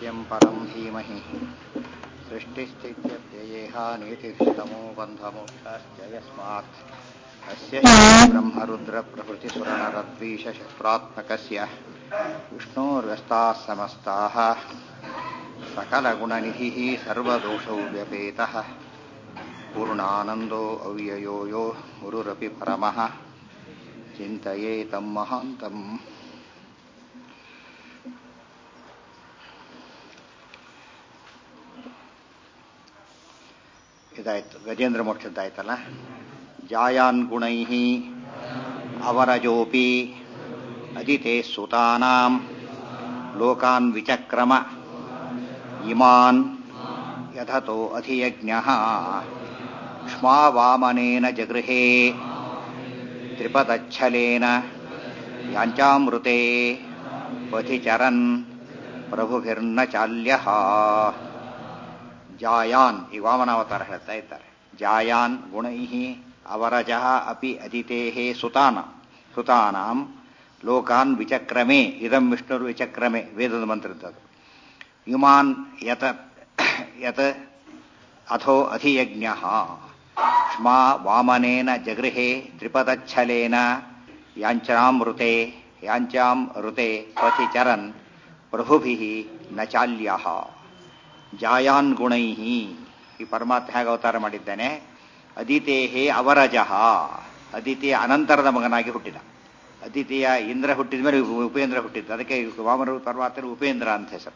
व्ययम् परम् धीमहि सृष्टिस्थित्यव्ययेहानीतिस्तमो बन्धमोक्षाश्च यस्मात् अस्य ब्रह्मरुद्रप्रभृतिसुरनरद्वीषशत्रात्मकस्य विष्णोर्व्यस्ताः समस्ताः सकलगुणनिधिः सर्वदोषौ व्यपेतः पूर्णानन्दो अव्ययो यो गुरुरपि परमः चिन्तयेतं महान्तम् ಇದಾಯ್ತು ಗಜೇಂದ್ರ ಮೋಕ್ಷದ್ದಾಯ್ತಲ್ಲ ಜಾಯಾನ್ ಗುಣೈ ಅವರಜೋಪಿ ಅದಿತೆ ಸುತಾನಾಂ ಲೋಕಾನ್ ವಿಚಕ್ರಮ ಇಮಾನ್ ಯಥತೋ ಅಧಿಯಜ್ಞ ಕ್ಷ್ಮಾ ವಾಮನೇನ ಜಗೃಹೇ ತ್ರಿಪದಚ್ಛಲೇನ ಯಾಂಚಾಮೃತೆ ಪಥಿಚರನ್ ಪ್ರಭುಭಿರ್ನ ಚಾಲ್ಯ ಜಾಯಾನ್ ಈ ವಾಮನಾವತಾರ ಹೇಳ್ತಾ ಇದ್ದಾರೆ ಜಾಯಾನ್ ಗುಣೈ ಅವರಜಃ ಅಪಿ ಅದಿತೇ ಸುತಾನ ಸುತಾನಾಂ ಲೋಕಾನ್ ವಿಚಕ್ರಮೆ ಇದಂ ವಿಷ್ಣುರು ವಿಚಕ್ರಮೆ ವೇದದ ಮಂತ್ರದ್ದದು ಇಮಾನ್ ಯತ ಯತ್ ಅಥೋ ಅಧಿಯಜ್ಞ ಕ್ಷ್ಮಾ ವಾಮನೇನ ಜಗೃಹೇ ತ್ರಿಪದಚ್ಛಲೇನ ಯಾಂಚಾಮೃತೆ ಯಾಂಚಾಂ ಋತೆ ಪಥಿಚರನ್ ಪ್ರಭುಭಿ ನ ಚಾಲ್ಯ ಜಾಯಾನ್ ಗುಣೈ ಈ ಪರಮಾತ್ಮ ಹೇಗೆ ಅವತಾರ ಮಾಡಿದ್ದಾನೆ ಅದಿತೇಹೇ ಅವರಜಃ ಅದಿತಿಯ ಅನಂತರದ ಮಗನಾಗಿ ಹುಟ್ಟಿದ ಅದಿತಿಯ ಇಂದ್ರ ಹುಟ್ಟಿದ ಮೇಲೆ ಉಪೇಂದ್ರ ಹುಟ್ಟಿದ್ದು ಅದಕ್ಕೆ ವಾಮನ ಪರಮಾತ್ಮ ಉಪೇಂದ್ರ ಅಂತ ಹೆಸರು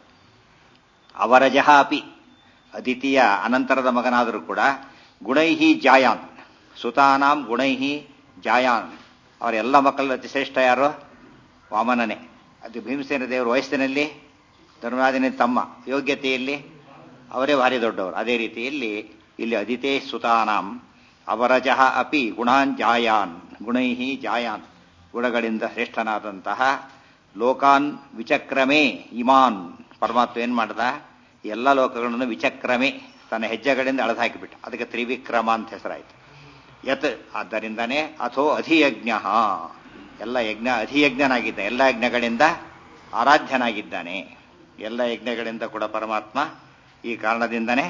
ಅವರಜಃ ಅಪಿ ಅದಿತಿಯ ಅನಂತರದ ಮಗನಾದರೂ ಕೂಡ ಗುಣೈಹಿ ಜಾಯಾನ್ ಸುತಾನಾಂ ಗುಣೈಹಿ ಜಾಯಾನ್ ಅವರ ಎಲ್ಲ ಮಕ್ಕಳ ಅತಿ ಶ್ರೇಷ್ಠ ಯಾರು ವಾಮನನೇ ಅದು ಭೀಮಸೇನ ದೇವರು ವಯಸ್ಸಿನಲ್ಲಿ ಧರ್ಮರಾಜನೇ ತಮ್ಮ ಯೋಗ್ಯತೆಯಲ್ಲಿ ಅವರೇ ಭಾರಿ ದೊಡ್ಡವರು ಅದೇ ರೀತಿಯಲ್ಲಿ ಇಲ್ಲಿ ಅದಿತೇ ಸುತಾನಾಂ ಅವರಜಃ ಅಪಿ ಗುಣಾನ್ ಜಾಯಾನ್ ಗುಣೈಹಿ ಜಾಯಾನ್ ಗುಣಗಳಿಂದ ಶ್ರೇಷ್ಠನಾದಂತಹ ಲೋಕಾನ್ ವಿಚಕ್ರಮೇ ಇಮಾನ್ ಪರಮಾತ್ಮ ಏನ್ ಮಾಡ್ದ ಎಲ್ಲ ಲೋಕಗಳನ್ನು ವಿಚಕ್ರಮೆ ತನ್ನ ಹೆಜ್ಜೆಗಳಿಂದ ಅಳೆದು ಹಾಕಿಬಿಟ್ಟ ಅದಕ್ಕೆ ತ್ರಿವಿಕ್ರಮ ಅಂತ ಹೆಸರಾಯಿತು ಯತ್ ಆದ್ದರಿಂದನೇ ಅಥೋ ಅಧಿಯಜ್ಞ ಎಲ್ಲ ಯಜ್ಞ ಅಧಿಯಜ್ಞನಾಗಿದ್ದ ಎಲ್ಲ ಯಜ್ಞಗಳಿಂದ ಆರಾಧ್ಯನಾಗಿದ್ದಾನೆ ಎಲ್ಲ ಯಜ್ಞಗಳಿಂದ ಕೂಡ ಪರಮಾತ್ಮ ಈ ಕಾರಣದಿಂದನೇ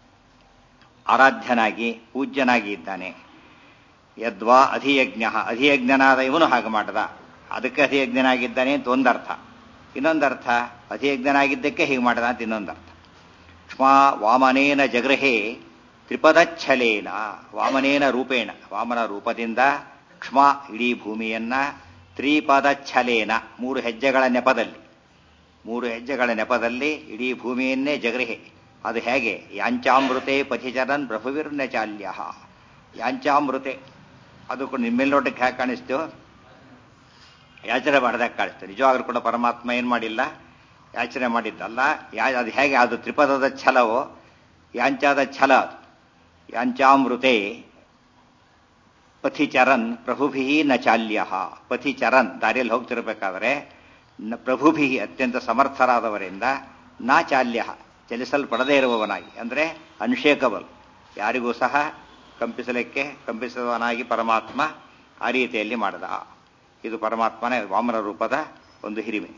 ಆರಾಧ್ಯನಾಗಿ ಪೂಜ್ಯನಾಗಿ ಇದ್ದಾನೆ ಯದ್ವಾ ಅಧಿಯಜ್ಞ ಅಧಿಯಜ್ಞನಾದ ಇವನು ಹಾಗೆ ಮಾಡದ ಅದಕ್ಕೆ ಅಧಿಯಜ್ಞನಾಗಿದ್ದಾನೆ ಅಂತ ಒಂದರ್ಥ ಇನ್ನೊಂದರ್ಥ ಅಧಿಯಜ್ಞನಾಗಿದ್ದಕ್ಕೆ ಹೀಗೆ ಮಾಡದ ಅಂತ ಇನ್ನೊಂದರ್ಥ ಕ್ಷ್ಮಾ ವಾಮನೇನ ಜಗೃಹೇ ತ್ರಿಪದಚ್ಛಲೇನ ವಾಮನೇನ ರೂಪೇಣ ವಾಮನ ರೂಪದಿಂದ ಕ್ಷ್ಮಾ ಇಡೀ ಭೂಮಿಯನ್ನ ತ್ರಿಪದಚ್ಛಲೇನ ಮೂರು ಹೆಜ್ಜೆಗಳ ನೆಪದಲ್ಲಿ ಮೂರು ಹೆಜ್ಜೆಗಳ ನೆಪದಲ್ಲಿ ಇಡೀ ಭೂಮಿಯನ್ನೇ ಜಗೃಹೆ ಅದು ಹೇಗೆ ಯಾಂಚಾಮೃತೆ ಪಥಿಚರನ್ ಪ್ರಭುವಿರ್ನ ಚಾಲ್ಯ ಯಾಂಚಾಮೃತೆ ಅದು ಕೂಡ ನಿಮ್ಮೆಲ್ಲ ನೋಟಕ್ಕೆ ಹೇಗೆ ಕಾಣಿಸ್ತೇವೆ ಯಾಚನೆ ಮಾಡಿದಾಗ ಕಾಣಿಸ್ತೇವೆ ನಿಜವಾಗ್ಲೂ ಕೂಡ ಪರಮಾತ್ಮ ಏನು ಮಾಡಿಲ್ಲ ಯಾಚನೆ ಮಾಡಿದ್ದಲ್ಲ ಯಾ ಅದು ಹೇಗೆ ಅದು ತ್ರಿಪದದ ಛಲವೋ ಯಾಂಚಾದ ಛಲ ಅದು ಯಾಂಚಾಮೃತೆ ಪಥಿಚರನ್ ಪ್ರಭುಭಿ ನ ಚಾಲ್ಯ ಪಥಿಚರನ್ ದಾರಿಯಲ್ಲಿ ಹೋಗ್ತಿರ್ಬೇಕಾದ್ರೆ ಪ್ರಭುಭಿ ಅತ್ಯಂತ ಸಮರ್ಥರಾದವರಿಂದ ನಾ ಚಾಲ್ಯ ಚಲಿಸಲ್ಪಡದೇ ಇರುವವನಾಗಿ ಅಂದರೆ ಅನ್ಶೇಕಬಲ್ ಯಾರಿಗೂ ಸಹ ಕಂಪಿಸಲಿಕ್ಕೆ ಕಂಪಿಸುವವನಾಗಿ ಪರಮಾತ್ಮ ಆ ರೀತಿಯಲ್ಲಿ ಮಾಡದ ಇದು ಪರಮಾತ್ಮನ ವಾಮನ ರೂಪದ ಒಂದು ಹಿರಿಮೆ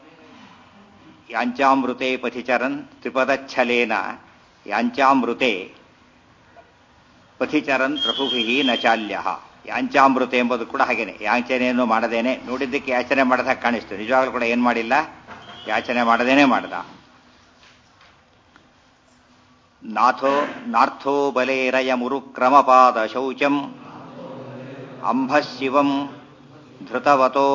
ಯಾಂಚಾಮೃತೆ ಪಥಿಚರನ್ ತ್ರಿಪದಚ್ಛಲೇನ ಯಾಂಚಾಮೃತೆ ಪಥಿಚರನ್ ಪ್ರಭುಭಿ ನ ಚಾಲ್ಯ ಯಾಂಚಾಮೃತ ಎಂಬುದು ಕೂಡ ಹಾಗೇನೆ ಯಾಚನೆಯನ್ನು ಮಾಡದೇನೆ ನೋಡಿದ್ದಕ್ಕೆ ಯಾಚನೆ ಮಾಡದ ಕಾಣಿಸ್ತು ನಿಜವಾಗ್ಲೂ ಕೂಡ ಏನ್ ಮಾಡಿಲ್ಲ ಯಾಚನೆ ಮಾಡದೇನೆ ಮಾಡದ ನಾಥೋ ನಾರ್ಥೋ ಬಲೇರಯ ಮುರುಕ್ರಮಪಾದ ಶೌಚಂ ಅಂಬಶಿವಂ ಧೃತವತೋ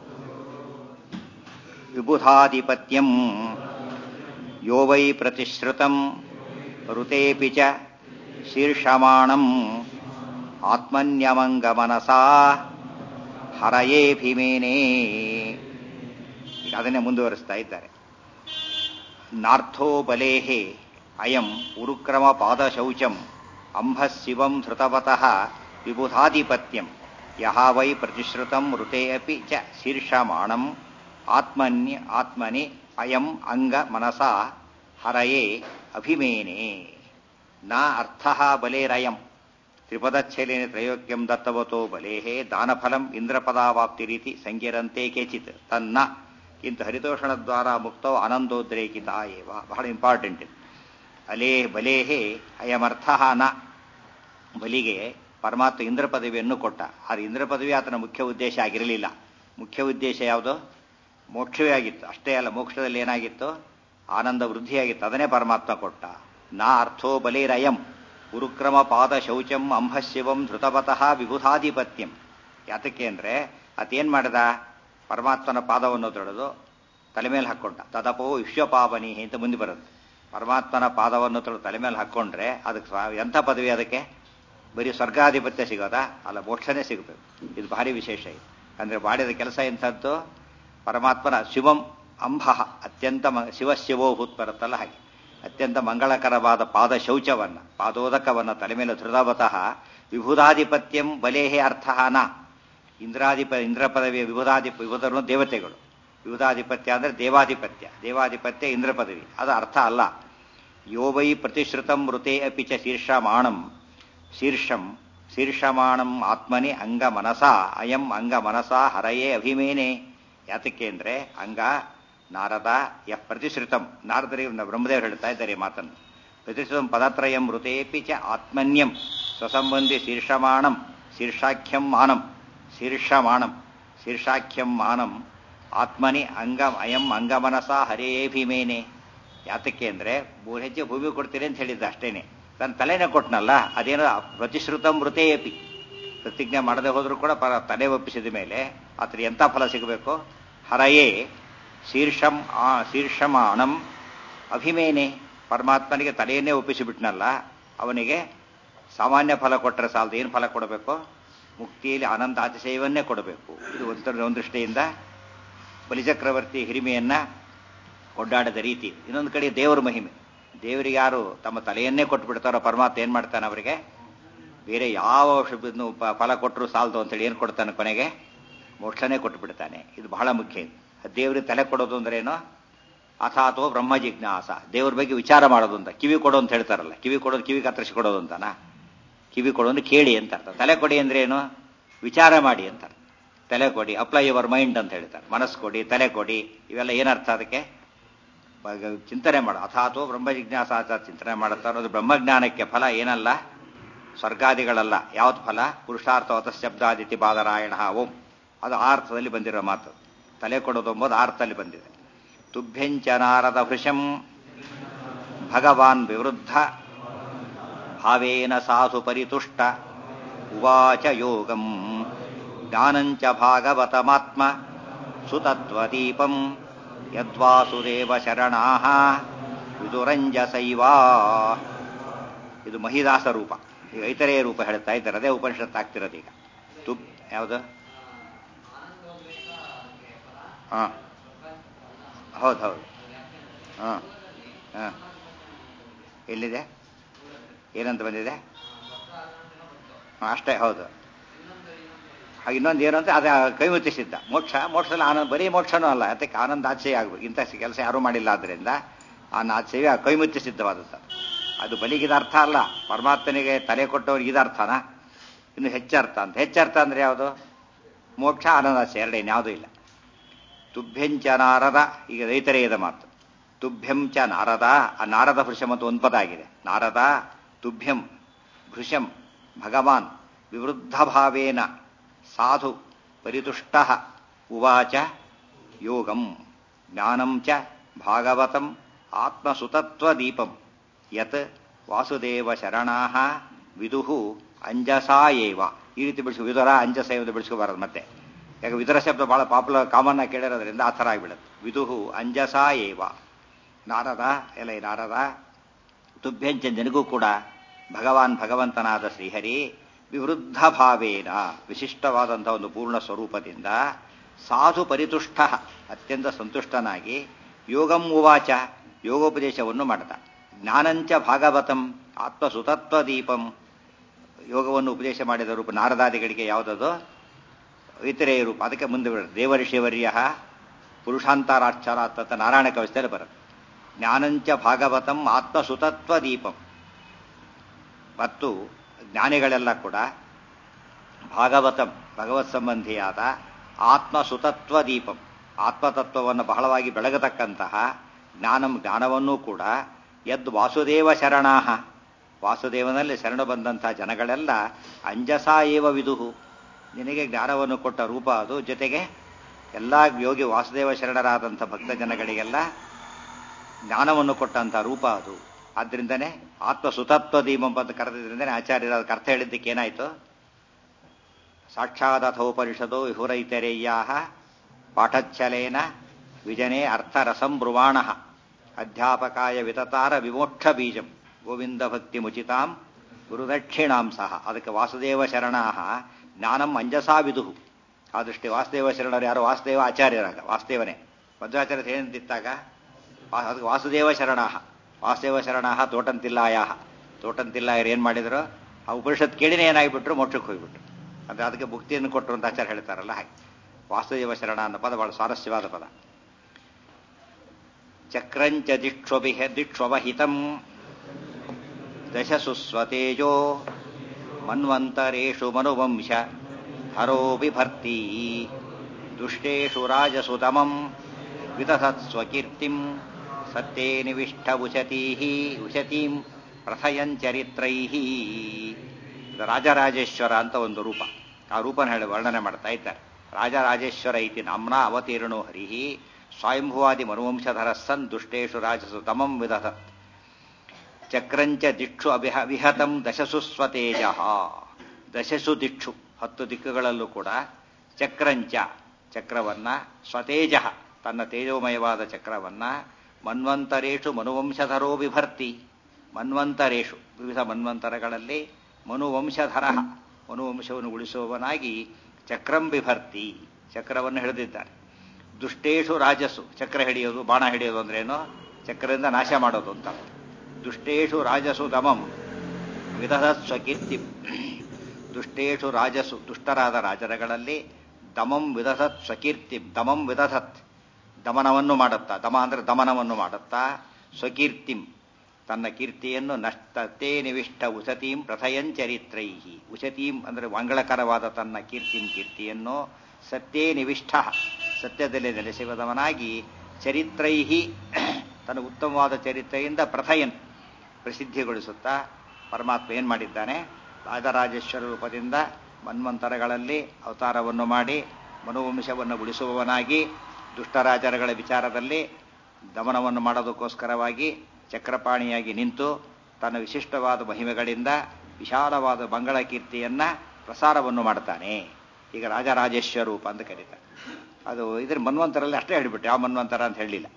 ವಿಬುಧಾಧಿಪತ್ಯಂ ಯೋ ವೈ ಪ್ರತಿಶ್ರುತಂ ಋತೇಪಿ ಚ ಶೀರ್ಷಮಾಣಂ ಆತ್ಮನ್ಯಮಂಗಮನಸಾ ಹರಯೇ ಭೀಮೇನೇ ಅದನ್ನೇ ಮುಂದುವರಿಸ್ತಾ ಇದ್ದಾರೆ ನಾರ್ಥೋ ಬಲೇಹೇ ಅಯಂ ಉರುಕ್ರಮ ಪಾದಶೌಚಂ ಅಂಬಶಿವಂ ಧೃತವತಃ ವಿಬುಧಾಧಿಪತ್ಯಂ ಯಹ ವೈ ಪ್ರತಿಶ್ರುತಂ ಋತೆ ಅಪಿ ಚ ಶೀರ್ಷಮಾಣಂ ಆತ್ಮನ್ಯ ಆತ್ಮನಿ ಅಯಂ ಅಂಗ ಮನಸಾ ಹರಯೇ ಅಭಿಮೇನೆ ನ ಅರ್ಥ ಬಲೇರಯಂ ತ್ರಿಪದಚ್ಛಲೇನ ತ್ರಯೋಕ್ಯಂ ದತ್ತವತೋ ಬಲೇಹೇ ದಾನಫಲಂ ಇಂದ್ರಪದಾವಾಪ್ತಿ ರೀತಿ ಸಂಖ್ಯರಂತೆ ಕೇಚಿತ್ ತನ್ನ ಕಿಂತು ಹರಿತೋಷಣ ದ್ವಾರ ಮುಕ್ತೋ ಆನಂದೋದ್ರೇಕಿತ ಏವ ಬಹಳ ಇಂಪಾರ್ಟೆಂಟ್ ಇದು ಅಲೇ ಬಲೇಹೇ ಅಯಮರ್ಥ ನ ಬಲಿಗೆ ಪರಮಾತ್ಮ ಇಂದ್ರ ಪದವಿಯನ್ನು ಕೊಟ್ಟ ಆದರೆ ಇಂದ್ರ ಪದವಿ ಆತನ ಮುಖ್ಯ ಉದ್ದೇಶ ಆಗಿರಲಿಲ್ಲ ಮುಖ್ಯ ಉದ್ದೇಶ ಯಾವುದು ಮೋಕ್ಷವೇ ಆಗಿತ್ತು ಅಷ್ಟೇ ಅಲ್ಲ ಮೋಕ್ಷದಲ್ಲಿ ಏನಾಗಿತ್ತು ಆನಂದ ವೃದ್ಧಿಯಾಗಿತ್ತು ಅದನ್ನೇ ಪರಮಾತ್ಮ ಕೊಟ್ಟ ನಾ ಅರ್ಥೋ ಬಲಿರಯಂ ಉರುಕ್ರಮ ಪಾದ ಶೌಚಂ ಅಂಹಶಿವಂ ಧೃತವತಃ ವಿಬುಧಾಧಿಪತ್ಯಂ ಯಾತಕ್ಕೆ ಅಂದರೆ ಆತೇನು ಮಾಡಿದ ಪರಮಾತ್ಮನ ಪಾದವನ್ನು ತೊಳೆದು ತಲೆ ಮೇಲೆ ಹಾಕ್ಕೊಂಡ ತದಪೋ ವಿಶ್ವಪಾವನಿ ಅಂತ ಮುಂದೆ ಬರುತ್ತೆ ಪರಮಾತ್ಮನ ಪಾದವನ್ನು ತೊಳೆದು ತಲೆ ಮೇಲೆ ಹಾಕ್ಕೊಂಡ್ರೆ ಅದಕ್ಕೆ ಸ್ವ- ಎಂಥ ಪದವಿ ಅದಕ್ಕೆ ಬರೀ ಸ್ವರ್ಗಾಧಿಪತ್ಯ ಸಿಗೋದಾ ಅಲ್ಲ ಮೋಕ್ಷನೇ ಸಿಗಬೇಕು ಇದು ಭಾರಿ ವಿಶೇಷ ಇದು ಅಂದರೆ ಮಾಡಿದ ಕೆಲಸ ಎಂಥದ್ದು ಪರಮಾತ್ಮನ ಶಿವಂ ಅಂಬ ಅತ್ಯಂತ ಮ- ಶಿವ ಶಿವೋ ಭೂತ್ ಬರುತ್ತಲ್ಲ ಹಾಗೆ ಅತ್ಯಂತ ಮಂಗಳಕರವಾದ ಪಾದ ಶೌಚವನ್ನ ಪಾದೋದಕವನ್ನ ತಲೆ ಮೇಲೆ ಧೃತವತಃ ವಿಭುಧಾಧಿಪತ್ಯಂ ಬಲೇಹೇ ಅರ್ಥ ನ ಇಂದ್ರಾಧಿಪ ಇಂದ್ರ ಪದವಿಯ ವಿಭುಧಾಧಿಪ ವಿಭುಧರು ದೇವತೆಗಳು ವಿಭುಧಾಧಿಪತ್ಯ ಅಂದರೆ ದೇವಾಧಿಪತ್ಯ ದೇವಾಧಿಪತ್ಯ ಇಂದ್ರ ಪದವಿ ಅದು ಅರ್ಥ ಅಲ್ಲ ಯೋ ವೈ ಪ್ರತಿಶ್ರುತಂ ಮೃತೆ ಅಪಿ ಚ ಶೀರ್ಷಮಾಣಂ ಶೀರ್ಷಂ ಶೀರ್ಷಮಾಣಂ ಆತ್ಮನಿ ಅಂಗ ಮನಸ ಅಯಂ ಅಂಗ ಮನಸ ಹರಯೇ ಅಭಿಮೇನೆ ಯಾತಕ್ಕೆ ಅಂದರೆ ಅಂಗ ನಾರದ ಯ ಪ್ರತಿಶ್ರುತಂ ನಾರದರಿಗೆ ಬ್ರಹ್ಮದೇವರು ಹೇಳ್ತಾ ಇದ್ದಾರೆ ಈ ಮಾತನ್ನು ಪ್ರತಿಶ್ರುತಂ ಪದತ್ರಯಂ ಮೃತೇಪಿ ಚ ಆತ್ಮನ್ಯಂ ಸ್ವಸಂಬಂಧಿ ಶೀರ್ಷಮಾಣಂ ಶೀರ್ಷಾಖ್ಯಂ ಮಾನಂ ಶೀರ್ಷಮಾಣಂ ಶೀರ್ಷಾಖ್ಯಂ ಮಾನಂ ಆತ್ಮನಿ ಅಂಗ ಅಯಂ ಅಂಗಮನಸ ಹರೇಭಿಮೇನೆ ಯಾತಕ್ಕೆ ಅಂದರೆ ಮೂರು ಹೆಜ್ಜೆ ಭೂಮಿ ಕೊಡ್ತೀರಿ ಅಂತ ಹೇಳಿದ್ದ ಅಷ್ಟೇನೆ ತನ್ನ ತಲೆನೇ ಕೊಟ್ಟನಲ್ಲ ಅದೇನೋ ಪ್ರತಿಶ್ರುತಂ ಮೃತೇಪಿ ಪ್ರತಿಜ್ಞೆ ಮಾಡದೆ ಹೋದರೂ ಕೂಡ ಪರ ತಲೆ ಒಪ್ಪಿಸಿದ ಮೇಲೆ ಆತರ ಎಂಥ ಫಲ ಸಿಗಬೇಕು ಹರಯೇ ಶೀರ್ಷಂ ಆ ಶೀರ್ಷಮಾಣಂ ಅಭಿಮೇನೆ ಪರಮಾತ್ಮನಿಗೆ ತಲೆಯನ್ನೇ ಒಪ್ಪಿಸಿಬಿಟ್ನಲ್ಲ ಅವನಿಗೆ ಸಾಮಾನ್ಯ ಫಲ ಕೊಟ್ಟರೆ ಸಾಲದು ಏನು ಫಲ ಕೊಡಬೇಕು ಮುಕ್ತಿಯಲ್ಲಿ ಆನಂದ ಅತಿಶಯವನ್ನೇ ಕೊಡಬೇಕು ಇದು ಒಂದು ಒಂದು ದೃಷ್ಟಿಯಿಂದ ಬಲಿಚಕ್ರವರ್ತಿ ಹಿರಿಮೆಯನ್ನ ಕೊಂಡಾಡದ ರೀತಿ ಇನ್ನೊಂದು ಕಡೆ ದೇವರ ಮಹಿಮೆ ದೇವರಿಗೆ ಯಾರು ತಮ್ಮ ತಲೆಯನ್ನೇ ಕೊಟ್ಟು ಬಿಡ್ತಾರೋ ಪರಮಾತ್ಮ ಏನ್ ಮಾಡ್ತಾನೆ ಅವರಿಗೆ ಬೇರೆ ಯಾವ ಔಷಧವನ್ನು ಪ- ಫಲ ಕೊಟ್ಟರು ಸಾಲದು ಅಂತೇಳಿ ಏನು ಕೊಡ್ತಾನೆ ಕೊನೆಗೆ ಮೋಕ್ಷನೇ ಕೊಟ್ಟು ಬಿಡ್ತಾನೆ ಇದು ಬಹಳ ಮುಖ್ಯ ಇದು ದೇವರಿಗೆ ತಲೆ ಕೊಡೋದು ಅಂದ್ರೆ ಏನು ಅಥಾತೋ ಬ್ರಹ್ಮ ಜಿಜ್ಞಾಸ ದೇವ್ರ ಬಗ್ಗೆ ವಿಚಾರ ಮಾಡೋದು ಅಂತ ಕಿವಿ ಕೊಡು ಅಂತ ಹೇಳ್ತಾರಲ್ಲ ಕಿವಿ ಕೊಡೋದು ಕಿವಿ ಕತ್ತರಿಸಿ ಕೊಡೋದು ಅಂತನಾ ಕಿವಿ ಕೊಡು ಅಂದ್ರೆ ಕೇಳಿ ಅಂತ ಅರ್ಥ ತಲೆ ಕೊಡಿ ಅಂದ್ರೆ ಏನು ವಿಚಾರ ಮಾಡಿ ಅಂತ ಅರ್ಥ. ತಲೆ ಕೊಡಿ ಅಪ್ಲೈ ಯುವರ್ ಮೈಂಡ್ ಅಂತ ಹೇಳ್ತಾರೆ ಮನಸ್ಸು ಕೊಡಿ ತಲೆ ಕೊಡಿ ಇವೆಲ್ಲ ಏನರ್ಥ ಅದಕ್ಕೆ ಬ- ಚಿಂತನೆ ಮಾಡು ಅಥಾತೋ ಬ್ರಹ್ಮ ಜಿಜ್ಞಾಸ ಅಂತ ಚಿಂತನೆ ಮಾಡುತ್ತಾ ಅನ್ನೋದು ಬ್ರಹ್ಮಜ್ಞಾನಕ್ಕೆ ಫಲ ಏನಲ್ಲ ಸ್ವರ್ಗಾದಿಗಳಲ್ಲ ಯಾವ್ದು ಫಲ ಪುರುಷಾರ್ಥ ಶಬ್ದಾದಿತಿ ಬಾದರಾಯಣ ಓಂ ಅದು ಆ ಅರ್ಥದಲ್ಲಿ ಬಂದಿರೋ ಮಾತು ತಲೆ ಕೊಡೋದು ಎಂಬುದು ಆ ಅರ್ಥದಲ್ಲಿ ಬಂದಿದೆ ತುಭ್ಯಂಚ ನಾರದ ಭೃಶಂ ಭಗವಾನ್ ವಿವೃದ್ಧ ಭಾವೇನ ಸಾಧು ಪರಿತುಷ್ಟ ಉವಾಚ ಯೋಗಂ ಜ್ಞಾನಂಚ ಭಾಗವತಮಾತ್ಮ ಸುತತ್ವದೀಪಂ ಯದ್ವಾಸುದೇವ ಶರಣಾ ವಿದುರಂಜಸೈವಾ ಇದು ಮಹಿದಾಸ ರೂಪ ಈಗ ಐತರೆಯ ರೂಪ ಹೇಳ್ತಾ ಇದ್ದಾರೆ ಅದೇ ಉಪನಿಷತ್ ಆಗ್ತಿರೋದು ಈಗ ತುಪ್ ಯಾವುದು ಹಾಂ ಹೌದು ಹೌದು ಹಾಂ ಹಾಂ ಎಲ್ಲಿದೆ ಏನಂತ ಬಂದಿದೆ ಹಾಂ ಅಷ್ಟೇ ಹೌದು ಹಾಗೆ ಇನ್ನೊಂದು ಏನು ಅಂತ ಅದೇ ಕೈ ಮುತ್ತಿಸಿದ್ದ ಮೋಕ್ಷ ಮೋಕ್ಷದಲ್ಲಿ ಆನಂದ ಬರೀ ಮೋಕ್ಷನೂ ಅಲ್ಲ ಅದಕ್ಕೆ ಆನಂದ ಆಚೆಯ ಆಗಬೇಕು ಇಂಥ ಕೆಲಸ ಯಾರೂ ಮಾಡಿಲ್ಲ ಆದ್ದರಿಂದ ಆ ಆಚೆಯ ಕೈ ಮುತ್ತಿಸಿದ್ದವಾದದ್ದು ಅದು ಬಲಿಗಿದ ಅರ್ಥ ಅಲ್ಲ ಪರಮಾತ್ಮನಿಗೆ ತಲೆ ಕೊಟ್ಟವ್ರಿಗೆ ಇದು ಅರ್ಥನಾ ಇನ್ನು ಹೆಚ್ಚರ್ಥ ಅಂತ ಹೆಚ್ಚರ್ಥ ಅಂದ್ರೆ ಯಾವುದು ಮೋಕ್ಷ ಆನಂದಾಚೆ ಎರಡೇನು ಯಾವುದೂ ಇಲ್ಲ ತುಭ್ಯಂಚ ನಾರದ ಈಗ ರೈತರೇಯದ ಮಾತು ತುಭ್ಯಂಚ ನಾರದ ಆ ನಾರದ ಭೃಶಂ ಅಂತ ಒಂದು ಪದ ಆಗಿದೆ ನಾರದ ತುಭ್ಯಂ ಭೃಶಂ ಭಗವಾನ್ ವಿವೃದ್ಧ ಭಾವೇನ ಸಾಧು ಪರಿತುಷ್ಟ ಉವಾಚ ಯೋಗಂ ಜ್ಞಾನಂ ಚ ಭಾಗವತಂ ಆತ್ಮಸುತತ್ವದೀಪಂ ಯತ್ ವಾಸುದೇವ ಶರಣಾ ವಿದುಹು ಅಂಜಸಾ ಏವ ಈ ರೀತಿ ಬಿಡಿಸ್ಕೊ ವಿದುರ ಅಂಜಸ ಎಂದು ಬಿಡಿಸ್ಕೋಬಾರದು ಮತ್ತೆ ಯಾಕೆ ವಿದುರ ಶಬ್ದ ಬಹಳ ಪಾಪ್ಯುಲರ್ ಕಾಮನ್ ಆಗಿ ಕೇಳಿರೋದ್ರಿಂದ ಆ ಥರ ಆಗಿಬಿಡುತ್ತೆ ವಿದುಹು ಅಂಜಸಾ ಏವ ನಾರದ ಎಲ್ಲ ಈ ನಾರದ ತುಭ್ಯಂಚ ನಿನಗೂ ಕೂಡ ಭಗವಾನ್ ಭಗವಂತನಾದ ಶ್ರೀಹರಿ ವಿವೃದ್ಧ ಭಾವೇನ ವಿಶಿಷ್ಟವಾದಂತಹ ಒಂದು ಪೂರ್ಣ ಸ್ವರೂಪದಿಂದ ಸಾಧು ಪರಿತುಷ್ಟ ಅತ್ಯಂತ ಸಂತುಷ್ಟನಾಗಿ ಯೋಗಂ ಉವಾಚ ಯೋಗೋಪದೇಶವನ್ನು ಮಾಡಿದ ಜ್ಞಾನಂಚ ಭಾಗವತಂ ಆತ್ಮಸುತತ್ವ ದೀಪಂ ಯೋಗವನ್ನು ಉಪದೇಶ ಮಾಡಿದ ರೂಪ ನಾರದಾದಿಗಳಿಗೆ ಯಾವುದದು ಇತರೆಯ ರೂಪ ಅದಕ್ಕೆ ಮುಂದೆ ಬರುತ್ತೆ ದೇವರ್ಷಿವರ್ಯ ಪುರುಷಾಂತರಾಕ್ಷರ ಅಂತ ನಾರಾಯಣ ಕವಿತೆಯಲ್ಲಿ ಬರುತ್ತೆ ಜ್ಞಾನಂಚ ಭಾಗವತಂ ಆತ್ಮಸುತತ್ವ ದೀಪಂ ಮತ್ತು ಜ್ಞಾನಿಗಳೆಲ್ಲ ಕೂಡ ಭಾಗವತಂ ಭಗವತ್ ಸಂಬಂಧಿಯಾದ ಆತ್ಮಸುತತ್ವ ದೀಪಂ ಆತ್ಮತತ್ವವನ್ನು ಬಹಳವಾಗಿ ಬೆಳಗತಕ್ಕಂತಹ ಜ್ಞಾನಂ ಜ್ಞಾನವನ್ನೂ ಕೂಡ ಯದ್ ವಾಸುದೇವ ಶರಣಾಹ ವಾಸುದೇವನಲ್ಲಿ ಶರಣ ಬಂದಂತಹ ಜನಗಳೆಲ್ಲ ಅಂಜಸಾ ಏವ ವಿದುಹು ನಿನಗೆ ಜ್ಞಾನವನ್ನು ಕೊಟ್ಟ ರೂಪ ಅದು ಜೊತೆಗೆ ಎಲ್ಲ ಯೋಗಿ ವಾಸುದೇವ ಶರಣರಾದಂಥ ಭಕ್ತ ಜನಗಳಿಗೆಲ್ಲ ಜ್ಞಾನವನ್ನು ಕೊಟ್ಟಂಥ ರೂಪ ಅದು ಆದ್ರಿಂದನೇ ಆತ್ಮ ಸುತತ್ವ ದೀಪಂ ಅಂತ ಕರೆದಿದ್ರಿಂದನೇ ಆಚಾರ್ಯರ ಅದಕ್ಕೆ ಅರ್ಥ ಹೇಳಿದ್ದಕ್ಕೆ ಏನಾಯ್ತು ಸಾಕ್ಷಾದಥೋಪನಿಷದೋ ವಿಹುರೈತರೇಯಾ ಪಾಠಚ್ಛಲೇನ ವಿಜನೆ ಅರ್ಥರಸಂ ಬ್ರುವಾಣ ಅಧ್ಯಾಪಕಾಯ ವಿತತಾರ ವಿಮೋಕ್ಷ ಬೀಜಂ ಗೋವಿಂದ ಭಕ್ತಿ ಮುಚಿತಾಂ ಗುರುದಕ್ಷಿಣಾಂ ಸಹ ಅದಕ್ಕೆ ವಾಸುದೇವ ಶರಣಾಹ ಜ್ಞಾನಂ ಅಂಜಸಾ ವಿದುಹು ಆ ದೃಷ್ಟಿ ವಾಸುದೇವ ಶರಣರು ಯಾರು ವಾಸುದೇವ ಆಚಾರ್ಯರಾಗ ವಾಸುದೇವನೇ ಮಧ್ವಾಚಾರ್ಯ ಏನಂತಿತ್ತಾಗ ಅದಕ್ಕೆ ವಾಸುದೇವ ಶರಣಾಹ ವಾಸುದೇವ ಶರಣಾಹ ತೋಟಂತಿಲ್ಲಾಯಾಹ ತೋಟಂತಿಲ್ಲಾಯರು ಏನು ಮಾಡಿದ್ರು ಆ ಉಪನಿಷತ್ ಕೇಳಿನೇ ಏನಾಗಿಬಿಟ್ರು ಮೋಕ್ಷಕ್ಕೆ ಹೋಗ್ಬಿಟ್ರು ಅಂದ್ರೆ ಅದಕ್ಕೆ ಮುಕ್ತಿಯನ್ನು ಕೊಟ್ಟರು ಅಂತ ಆಚಾರ್ಯ ಹೇಳ್ತಾರಲ್ಲ ಹಾಗೆ ವಾಸುದೇವ ಶರಣ ಅನ್ನೋ ಪದ ಬಹಳ ಸ್ವಾರಸ್ಯವಾದ ಪದ ಚಕ್ರಂಚ ದಿಕ್ಷೊಭಿಹ ದಿಕ್ಷೊವಹಿತಂ ದಶಸು ಸ್ವತೇಜೋ ಮನ್ವಂತರೇಷು ಮನುವಂಶ ಹರೋ ಬಿಭರ್ತಿ ದುಷ್ಟೇಷು ರಾಜಸುತಮಂ ವಿತಸತ್ ಸ್ವಕೀರ್ತಿಂ ಸತ್ಯೇ ನಿವಿಷ್ಠ ಉಶತೀ ಉಶತೀಂ ಪ್ರಥಯಂಚರಿತ್ರೈ ರಾಜರಾಜೇಶ್ವರ ಅಂತ ಒಂದು ರೂಪ ಆ ರೂಪನ ಹೇಳಿ ವರ್ಣನೆ ಮಾಡ್ತಾ ಇದ್ದಾರೆ ರಾಜರಾಜೇಶ್ವರ ಇತಿ ನಾಮ್ನ ಅವತೀರ್ಣೋ ಹರಿ ಸ್ವಯಂಭುವಾದಿ ಮನುವಂಶಧರ ಸನ್ ದುಷ್ಟೇಶು ರಾಜಸು ತಮಂ ವಿದಧತ್ ಚಕ್ರಂಚ ದಿಕ್ಷು ಅಭಿಹ ವಿಹತಂ ದಶಸು ಸ್ವತೇಜ ದಶಸು ದಿಕ್ಷು ಹತ್ತು ದಿಕ್ಕುಗಳಲ್ಲೂ ಕೂಡ ಚಕ್ರಂಚ ಚಕ್ರವನ್ನ ಸ್ವತೇಜ ತನ್ನ ತೇಜೋಮಯವಾದ ಚಕ್ರವನ್ನ ಮನ್ವಂತರೇಷು ಮನುವಂಶಧರೋ ಬಿಭರ್ತಿ ಮನ್ವಂತರೇಷು ವಿವಿಧ ಮನ್ವಂತರಗಳಲ್ಲಿ ಮನುವಂಶಧರ ಮನುವಂಶವನ್ನು ಉಳಿಸುವವನಾಗಿ ಚಕ್ರಂ ಬಿಭರ್ತಿ ಚಕ್ರವನ್ನು ಹಿಡಿದಿದ್ದಾರೆ ದುಷ್ಟೇಶು ರಾಜಸು ಚಕ್ರ ಹಿಡಿಯೋದು ಬಾಣ ಹಿಡಿಯೋದು ಅಂದ್ರೇನು ಚಕ್ರದಿಂದ ನಾಶ ಮಾಡೋದು ಅಂತ ದುಷ್ಟೇಶು ರಾಜಸು ದಮಂ ವಿಧಧತ್ ಸ್ವಕೀರ್ತಿ ದುಷ್ಟೇಶು ರಾಜಸು ದುಷ್ಟರಾದ ರಾಜರಗಳಲ್ಲಿ ದಮಂ ವಿಧಧತ್ ಸ್ವಕೀರ್ತಿ ದಮಂ ವಿಧಧತ್ ದಮನವನ್ನು ಮಾಡುತ್ತಾ ದಮ ಅಂದ್ರೆ ದಮನವನ್ನು ಮಾಡುತ್ತಾ ಸ್ವಕೀರ್ತಿಂ ತನ್ನ ಕೀರ್ತಿಯನ್ನು ನಷ್ಟತೆ ನಿವಿಷ್ಟ ಉಸತೀಂ ಪ್ರಥಯಂಚರಿತ್ರೈ ಉಸತೀಂ ಅಂದರೆ ಮಂಗಳಕರವಾದ ತನ್ನ ಕೀರ್ತಿಂ ಕೀರ್ತಿಯನ್ನು ಸತ್ಯೇ ನಿವಿಷ್ಠ ಸತ್ಯದಲ್ಲಿ ನೆಲೆಸಿದವನಾಗಿ ಚರಿತ್ರೈಹಿ ತನ್ನ ಉತ್ತಮವಾದ ಚರಿತ್ರೆಯಿಂದ ಪ್ರಥಯನ್ ಪ್ರಸಿದ್ಧಿಗೊಳಿಸುತ್ತಾ ಪರಮಾತ್ಮ ಏನು ಮಾಡಿದ್ದಾನೆ ರಾಜರಾಜೇಶ್ವರ ರೂಪದಿಂದ ಮನ್ವಂತರಗಳಲ್ಲಿ ಅವತಾರವನ್ನು ಮಾಡಿ ಮನುವಂಶವನ್ನು ಉಳಿಸುವವನಾಗಿ ದುಷ್ಟರಾಜರಗಳ ವಿಚಾರದಲ್ಲಿ ದಮನವನ್ನು ಮಾಡೋದಕ್ಕೋಸ್ಕರವಾಗಿ ಚಕ್ರಪಾಣಿಯಾಗಿ ನಿಂತು ತನ್ನ ವಿಶಿಷ್ಟವಾದ ಮಹಿಮೆಗಳಿಂದ ವಿಶಾಲವಾದ ಮಂಗಳ ಕೀರ್ತಿಯನ್ನ ಪ್ರಸಾರವನ್ನು ಮಾಡ್ತಾನೆ ಈಗ ರಾಜರಾಜೇಶ್ವರ ರೂಪ ಅಂತ ಕರೀತಾರೆ ಅದು ಇದ್ರ ಮನ್ವಂತರಲ್ಲಿ ಅಷ್ಟೇ ಹೇಳಿಬಿಟ್ಟು ಯಾವ ಮನ್ವಂತರ ಅಂತ ಹೇಳಲಿಲ್ಲ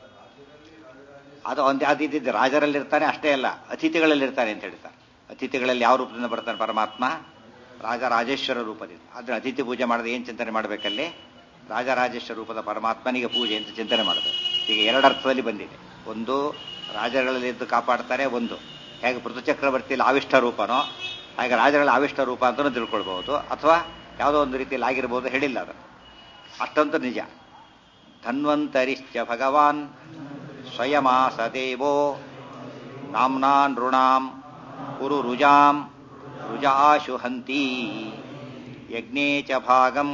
ಅದು ಒಂದು ಅತಿಥಿ ರಾಜರಲ್ಲಿ ಇರ್ತಾನೆ ಅಷ್ಟೇ ಅಲ್ಲ ಅತಿಥಿಗಳಲ್ಲಿ ಇರ್ತಾನೆ ಅಂತ ಹೇಳ್ತಾರೆ ಅತಿಥಿಗಳಲ್ಲಿ ಯಾವ ರೂಪದಿಂದ ಬರ್ತಾನೆ ಪರಮಾತ್ಮ ರಾಜರಾಜೇಶ್ವರ ರೂಪದಿಂದ ಆದ್ರೆ ಅತಿಥಿ ಪೂಜೆ ಮಾಡಿದ್ರೆ ಏನು ಚಿಂತನೆ ಮಾಡಬೇಕಲ್ಲಿ ರಾಜರಾಜೇಶ್ವರ ರೂಪದ ಪರಮಾತ್ಮನಿಗೆ ಪೂಜೆ ಅಂತ ಚಿಂತನೆ ಮಾಡಬೇಕು ಈಗ ಎರಡರ್ಥದಲ್ಲಿ ಬಂದಿದೆ ಒಂದು ರಾಜಗಳಲ್ಲಿ ಇದ್ದು ಕಾಪಾಡ್ತಾರೆ ಒಂದು ಹೇಗೆ ಪೃಥುಚಕ್ರವರ್ತಿಯಲ್ಲಿ ಆವಿಷ್ಟ ರೂಪನೋ ಹಾಗೆ ರಾಜಗಳ ಆವಿಷ್ಟ ರೂಪ ಅಂತಲೂ ತಿಳ್ಕೊಳ್ಬಹುದು ಅಥವಾ ಯಾವುದೋ ಒಂದು ರೀತಿಯಲ್ಲಿ ಆಗಿರ್ಬೋದು ಹೇಳಿಲ್ಲ ಅದು ಅಷ್ಟಂತೂ ನಿಜ ಧನ್ವಂತರಿಶ್ಚ ಭಗವಾನ್ ಸ್ವಯಮಾಸ ದೇವೋ ನಾಮ್ನಾ ನೃಣಾಂ ಕುರು ರುಜಾಂ ರುಜಾಶು ಹಂತಿ ಯಜ್ಞೇ ಚ ಭಾಗಂ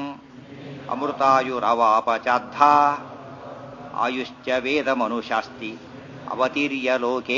ಅಮೃತಾಯುರವಾಪಚಾದ್ಧ ಆಯುಶ್ಚ ವೇದ ಮನುಶಾಸ್ತಿ ಅವತೀರ್ಯ ಲೋಕೇ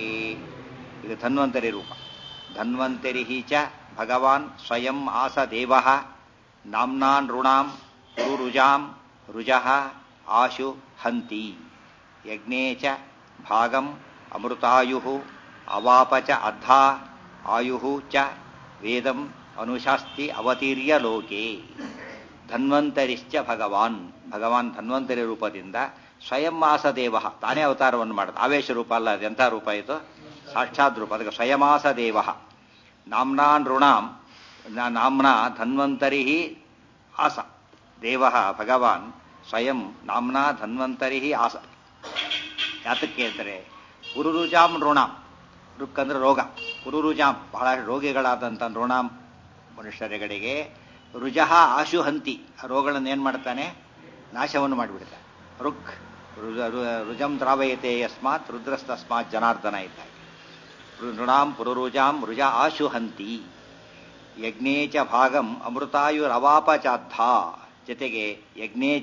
ಇದು ಧನ್ವಂತರಿ ರೂಪ ಧನ್ವಂತರಿ ಚ ಭಗವಾನ್ ಸ್ವಯಂ ಆಸ ದೇವ ನಾಮ್ನಾ ನೃಣಾಂ ಕುರು ರುಜಾಂ ರುಜಃ ಆಶು ಹಂತಿ ಯಜ್ಞೇ ಚ ಭಾಗಂ ಅಮೃತಾಯು ಅವಾಪ ಚ ಅರ್ಧಾ ಆಯು ಚ ವೇದಂ ಅನುಶಾಸ್ತಿ ಅವತೀರ್ಯ ಲೋಕೆ ಧನ್ವಂತರಿಶ್ಚ ಭಗವಾನ್ ಭಗವಾನ್ ಧನ್ವಂತರಿ ರೂಪದಿಂದ ಸ್ವಯಂ ಮಾಸ ದೇವ ತಾನೇ ಅವತಾರವನ್ನು ಮಾಡುತ್ತೆ ಆವೇಶ ರೂಪ ಅಲ್ಲ ಅದೆಂಥ ರೂಪ ಇದು ಸಾಕ್ಷಾತ್ ರೂಪ ಅದಕ್ಕೆ ಸ್ವಯಮಾಸ ದೇವ ನಾಮ್ನಾ ನೃಣಾಂ ನಾಮ್ನಾ ಧನ್ವಂತರಿ ಆಸ ದೇವ ಭಗವಾನ್ ಸ್ವಯಂ ನಾಮ್ನಾ ಧನ್ವಂತರಿ ಆಸ ಯಾತಕ್ಕೆ ಅಂದರೆ ಕುರುರುಜಾಂ ಋಣಾಂ ರುಕ್ ಅಂದ್ರೆ ರೋಗ ಕುರುರುಜಾಂ ಬಹಳ ರೋಗಿಗಳಾದಂಥ ಋಣಾಂ ಮನುಷ್ಯರುಗಳಿಗೆ ರುಜಃ ಆಶು ಹಂತಿ ಆ ರೋಗಗಳನ್ನು ಏನು ಮಾಡ್ತಾನೆ ನಾಶವನ್ನು ಮಾಡಿಬಿಡ್ತಾನೆ ರುಕ್ ರುಜಂ ದ್ರಾವಯತೆ ಯಸ್ಮಾತ್ ರುದ್ರಸ್ತಸ್ಮಾತ್ ಜನಾರ್ದನ ಇದ್ದಾಗ ನೃಣಾಂ ಪುರುರುಜಾಂ ರುಜ ಆಶು ಹಂತಿ ಯಜ್ಞೇಚ ಭಾಗಂ ಅಮೃತಾಯುರವಾಪಚಾದ್ಧ ಜೊತೆಗೆ ಯಜ್ಞೇಚ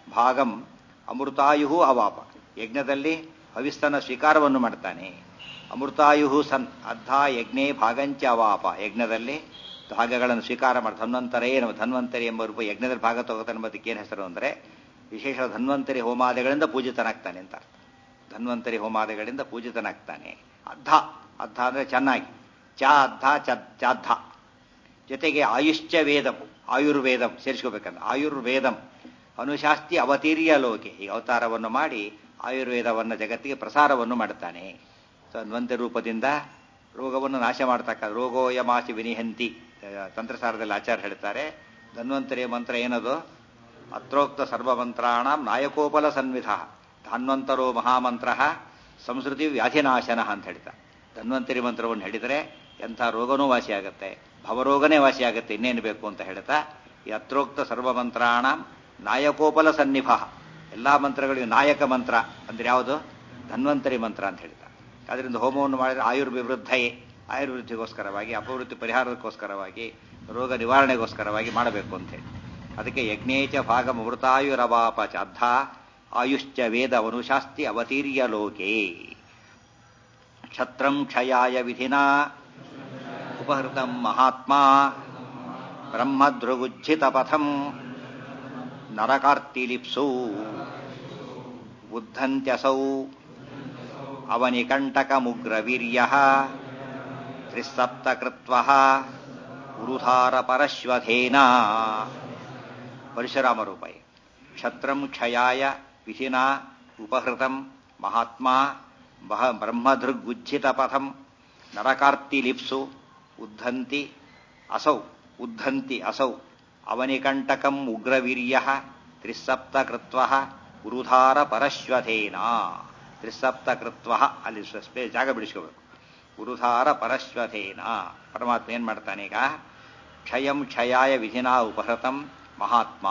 ಭಾಗಂ ಅಮೃತಾಯು ಅವಾಪ ಯಜ್ಞದಲ್ಲಿ ಹವಿಸ್ತನ ಸ್ವೀಕಾರವನ್ನು ಮಾಡ್ತಾನೆ ಅಮೃತಾಯು ಸನ್ ಅರ್ಧ ಯಜ್ಞೇ ಭಾಗಂಚ ಅವಾಪ ಯಜ್ಞದಲ್ಲಿ ಭಾಗಗಳನ್ನು ಸ್ವೀಕಾರ ಮಾಡಿ ಧನ್ವಂತರೇ ನಮ್ಮ ಧನ್ವಂತರಿ ಎಂಬ ರೂಪ ಯಜ್ಞದಲ್ಲಿ ಭಾಗ ತಗೋತಾನೆ ಎಂಬುದಕ್ಕೆ ಏನು ಹೆಸರು ಅಂದರೆ ವಿಶೇಷ ಧನ್ವಂತರಿ ಹೋಮಾದಿಗಳಿಂದ ಪೂಜಿತನಾಗ್ತಾನೆ ಅಂತ ಅರ್ಥ ಧನ್ವಂತರಿ ಹೋಮಾದಿಗಳಿಂದ ಪೂಜಿತನಾಗ್ತಾನೆ ಅರ್ಧ ಅರ್ಧ ಅಂದರೆ ಚೆನ್ನಾಗಿ ಚ ಅರ್ಧ ಚ ಚಾದ್ಧ ಜೊತೆಗೆ ಆಯುಶ್ಚ ವೇದಂ ಆಯುರ್ವೇದಂ ಸೇರಿಸ್ಕೋಬೇಕಂದ್ರೆ ಆಯುರ್ವೇದಂ ಅನುಶಾಸ್ತಿ ಅವತೀರ್ಯ ಲೋಕೆ ಈ ಅವತಾರವನ್ನು ಮಾಡಿ ಆಯುರ್ವೇದವನ್ನು ಜಗತ್ತಿಗೆ ಪ್ರಸಾರವನ್ನು ಮಾಡುತ್ತಾನೆ ಧನ್ವಂತ ರೂಪದಿಂದ ರೋಗವನ್ನು ನಾಶ ಮಾಡ್ತಕ್ಕ ರೋಗೋಯಮಾಸಿ ವಿನಿಹಂತಿ ತಂತ್ರಸಾರದಲ್ಲಿ ಆಚಾರ್ಯ ಹೇಳ್ತಾರೆ ಧನ್ವಂತರಿಯ ಮಂತ್ರ ಏನದು ಅತ್ರೋಕ್ತ ಸರ್ವಮಂತ್ರಾಣ ನಾಯಕೋಪಲ ಸನ್ವಿಧ ಧನ್ವಂತರೋ ಮಹಾಮಂತ್ರ ಸಂಸ್ಕೃತಿ ವ್ಯಾಧಿನಾಶನ ಅಂತ ಹೇಳ್ತಾರೆ ಧನ್ವಂತರಿ ಮಂತ್ರವನ್ನು ಹೇಳಿದರೆ ಎಂಥ ರೋಗನೂ ವಾಸಿಯಾಗುತ್ತೆ ಭವರೋಗನೇ ವಾಸಿಯಾಗುತ್ತೆ ಇನ್ನೇನು ಬೇಕು ಅಂತ ಹೇಳ್ತಾ ಈ ಅತ್ರೋಕ್ತ ಸರ್ವಮಂತ್ರಾಣ ನಾಯಕೋಪಲ ಸನ್ನಿಭ ಎಲ್ಲ ಮಂತ್ರಗಳಿಗೂ ನಾಯಕ ಮಂತ್ರ ಅಂದ್ರೆ ಯಾವುದು ಧನ್ವಂತರಿ ಮಂತ್ರ ಅಂತ ಹೇಳ್ತಾರೆ ಅದರಿಂದ ಹೋಮವನ್ನು ಮಾಡಿದರೆ ಆಯುರ್ವಿವೃದ್ಧಯೇ ಆಯುರ್ವೃದ್ಧಿಗೋಸ್ಕರವಾಗಿ ಅಪವೃತ್ತಿ ಪರಿಹಾರಕ್ಕೋಸ್ಕರವಾಗಿ ರೋಗ ನಿವಾರಣೆಗೋಸ್ಕರವಾಗಿ ಮಾಡಬೇಕು ಅಂತ ಹೇಳಿ ಅದಕ್ಕೆ ಯಜ್ಞೇಚ ಭಾಗ ಮೃತಾಯುರವಾಪ ಚಾದ್ಧ ಆಯುಶ್ಚ ವೇದ ಅನುಶಾಸ್ತಿ ಅವತೀರ್ಯ ಲೋಕೆ ಕ್ಷತ್ರಂ ಕ್ಷಯಾಯ ವಿಧಿನಾ ಉಪಹೃತಂ ಮಹಾತ್ಮ ಬ್ರಹ್ಮದೃಗುಜ್ಜಿತ ಪಥಂ ನರಕಾರ್ತಿಲಿಪ್ಸು ಉದ್ಧಂತ್ಯಸೌ ಅವನಿಕಂಟಕಮುಗ್ರವೀರ್ಯ ತ್ರಿಸಪ್ತಕೃತ್ವ ಉರುಧಾರ ಪರಶ್ವಧೇನ ಪರಶುರಾಮ ರೂಪಾಯಿ ಕ್ಷತ್ರಂ ಕ್ಷಯಾಯ ವಿಧಿನಾ ಉಪಹೃತಂ ಮಹಾತ್ಮ ಬಹ ಬ್ರಹ್ಮಧೃಗುಜ್ಜಿತ ಪಥಂ ನರಕಾರ್ತಿಲಿಪ್ಸು ಉದ್ಧಂತಿ ಅಸೌ ಉದ್ಧಂತಿ ಅಸೌ ಅವನಿಕಂಟಕಂ ಉಗ್ರವೀರ್ಯ ತ್ರಿಸಪ್ತಕೃತ್ವ ಉರುಧಾರ ಪರಶ್ವಧೇನ ತ್ರಿಸಪ್ತಕೃತ್ವ ಅಲ್ಲಿ ಸ್ಪೇ ಜಾಗ ಬಿಡಿಸ್ಕೋಬೇಕು ಉರುಧಾರ ಪರಶ್ವಧೇನ ಪರಮಾತ್ಮ ಏನ್ ಮಾಡ್ತಾನೆ ಈಗ ಕ್ಷಯಂ ಕ್ಷಯಾಯ ವಿಧಿನಾ ಉಪಹೃತಂ ಮಹಾತ್ಮ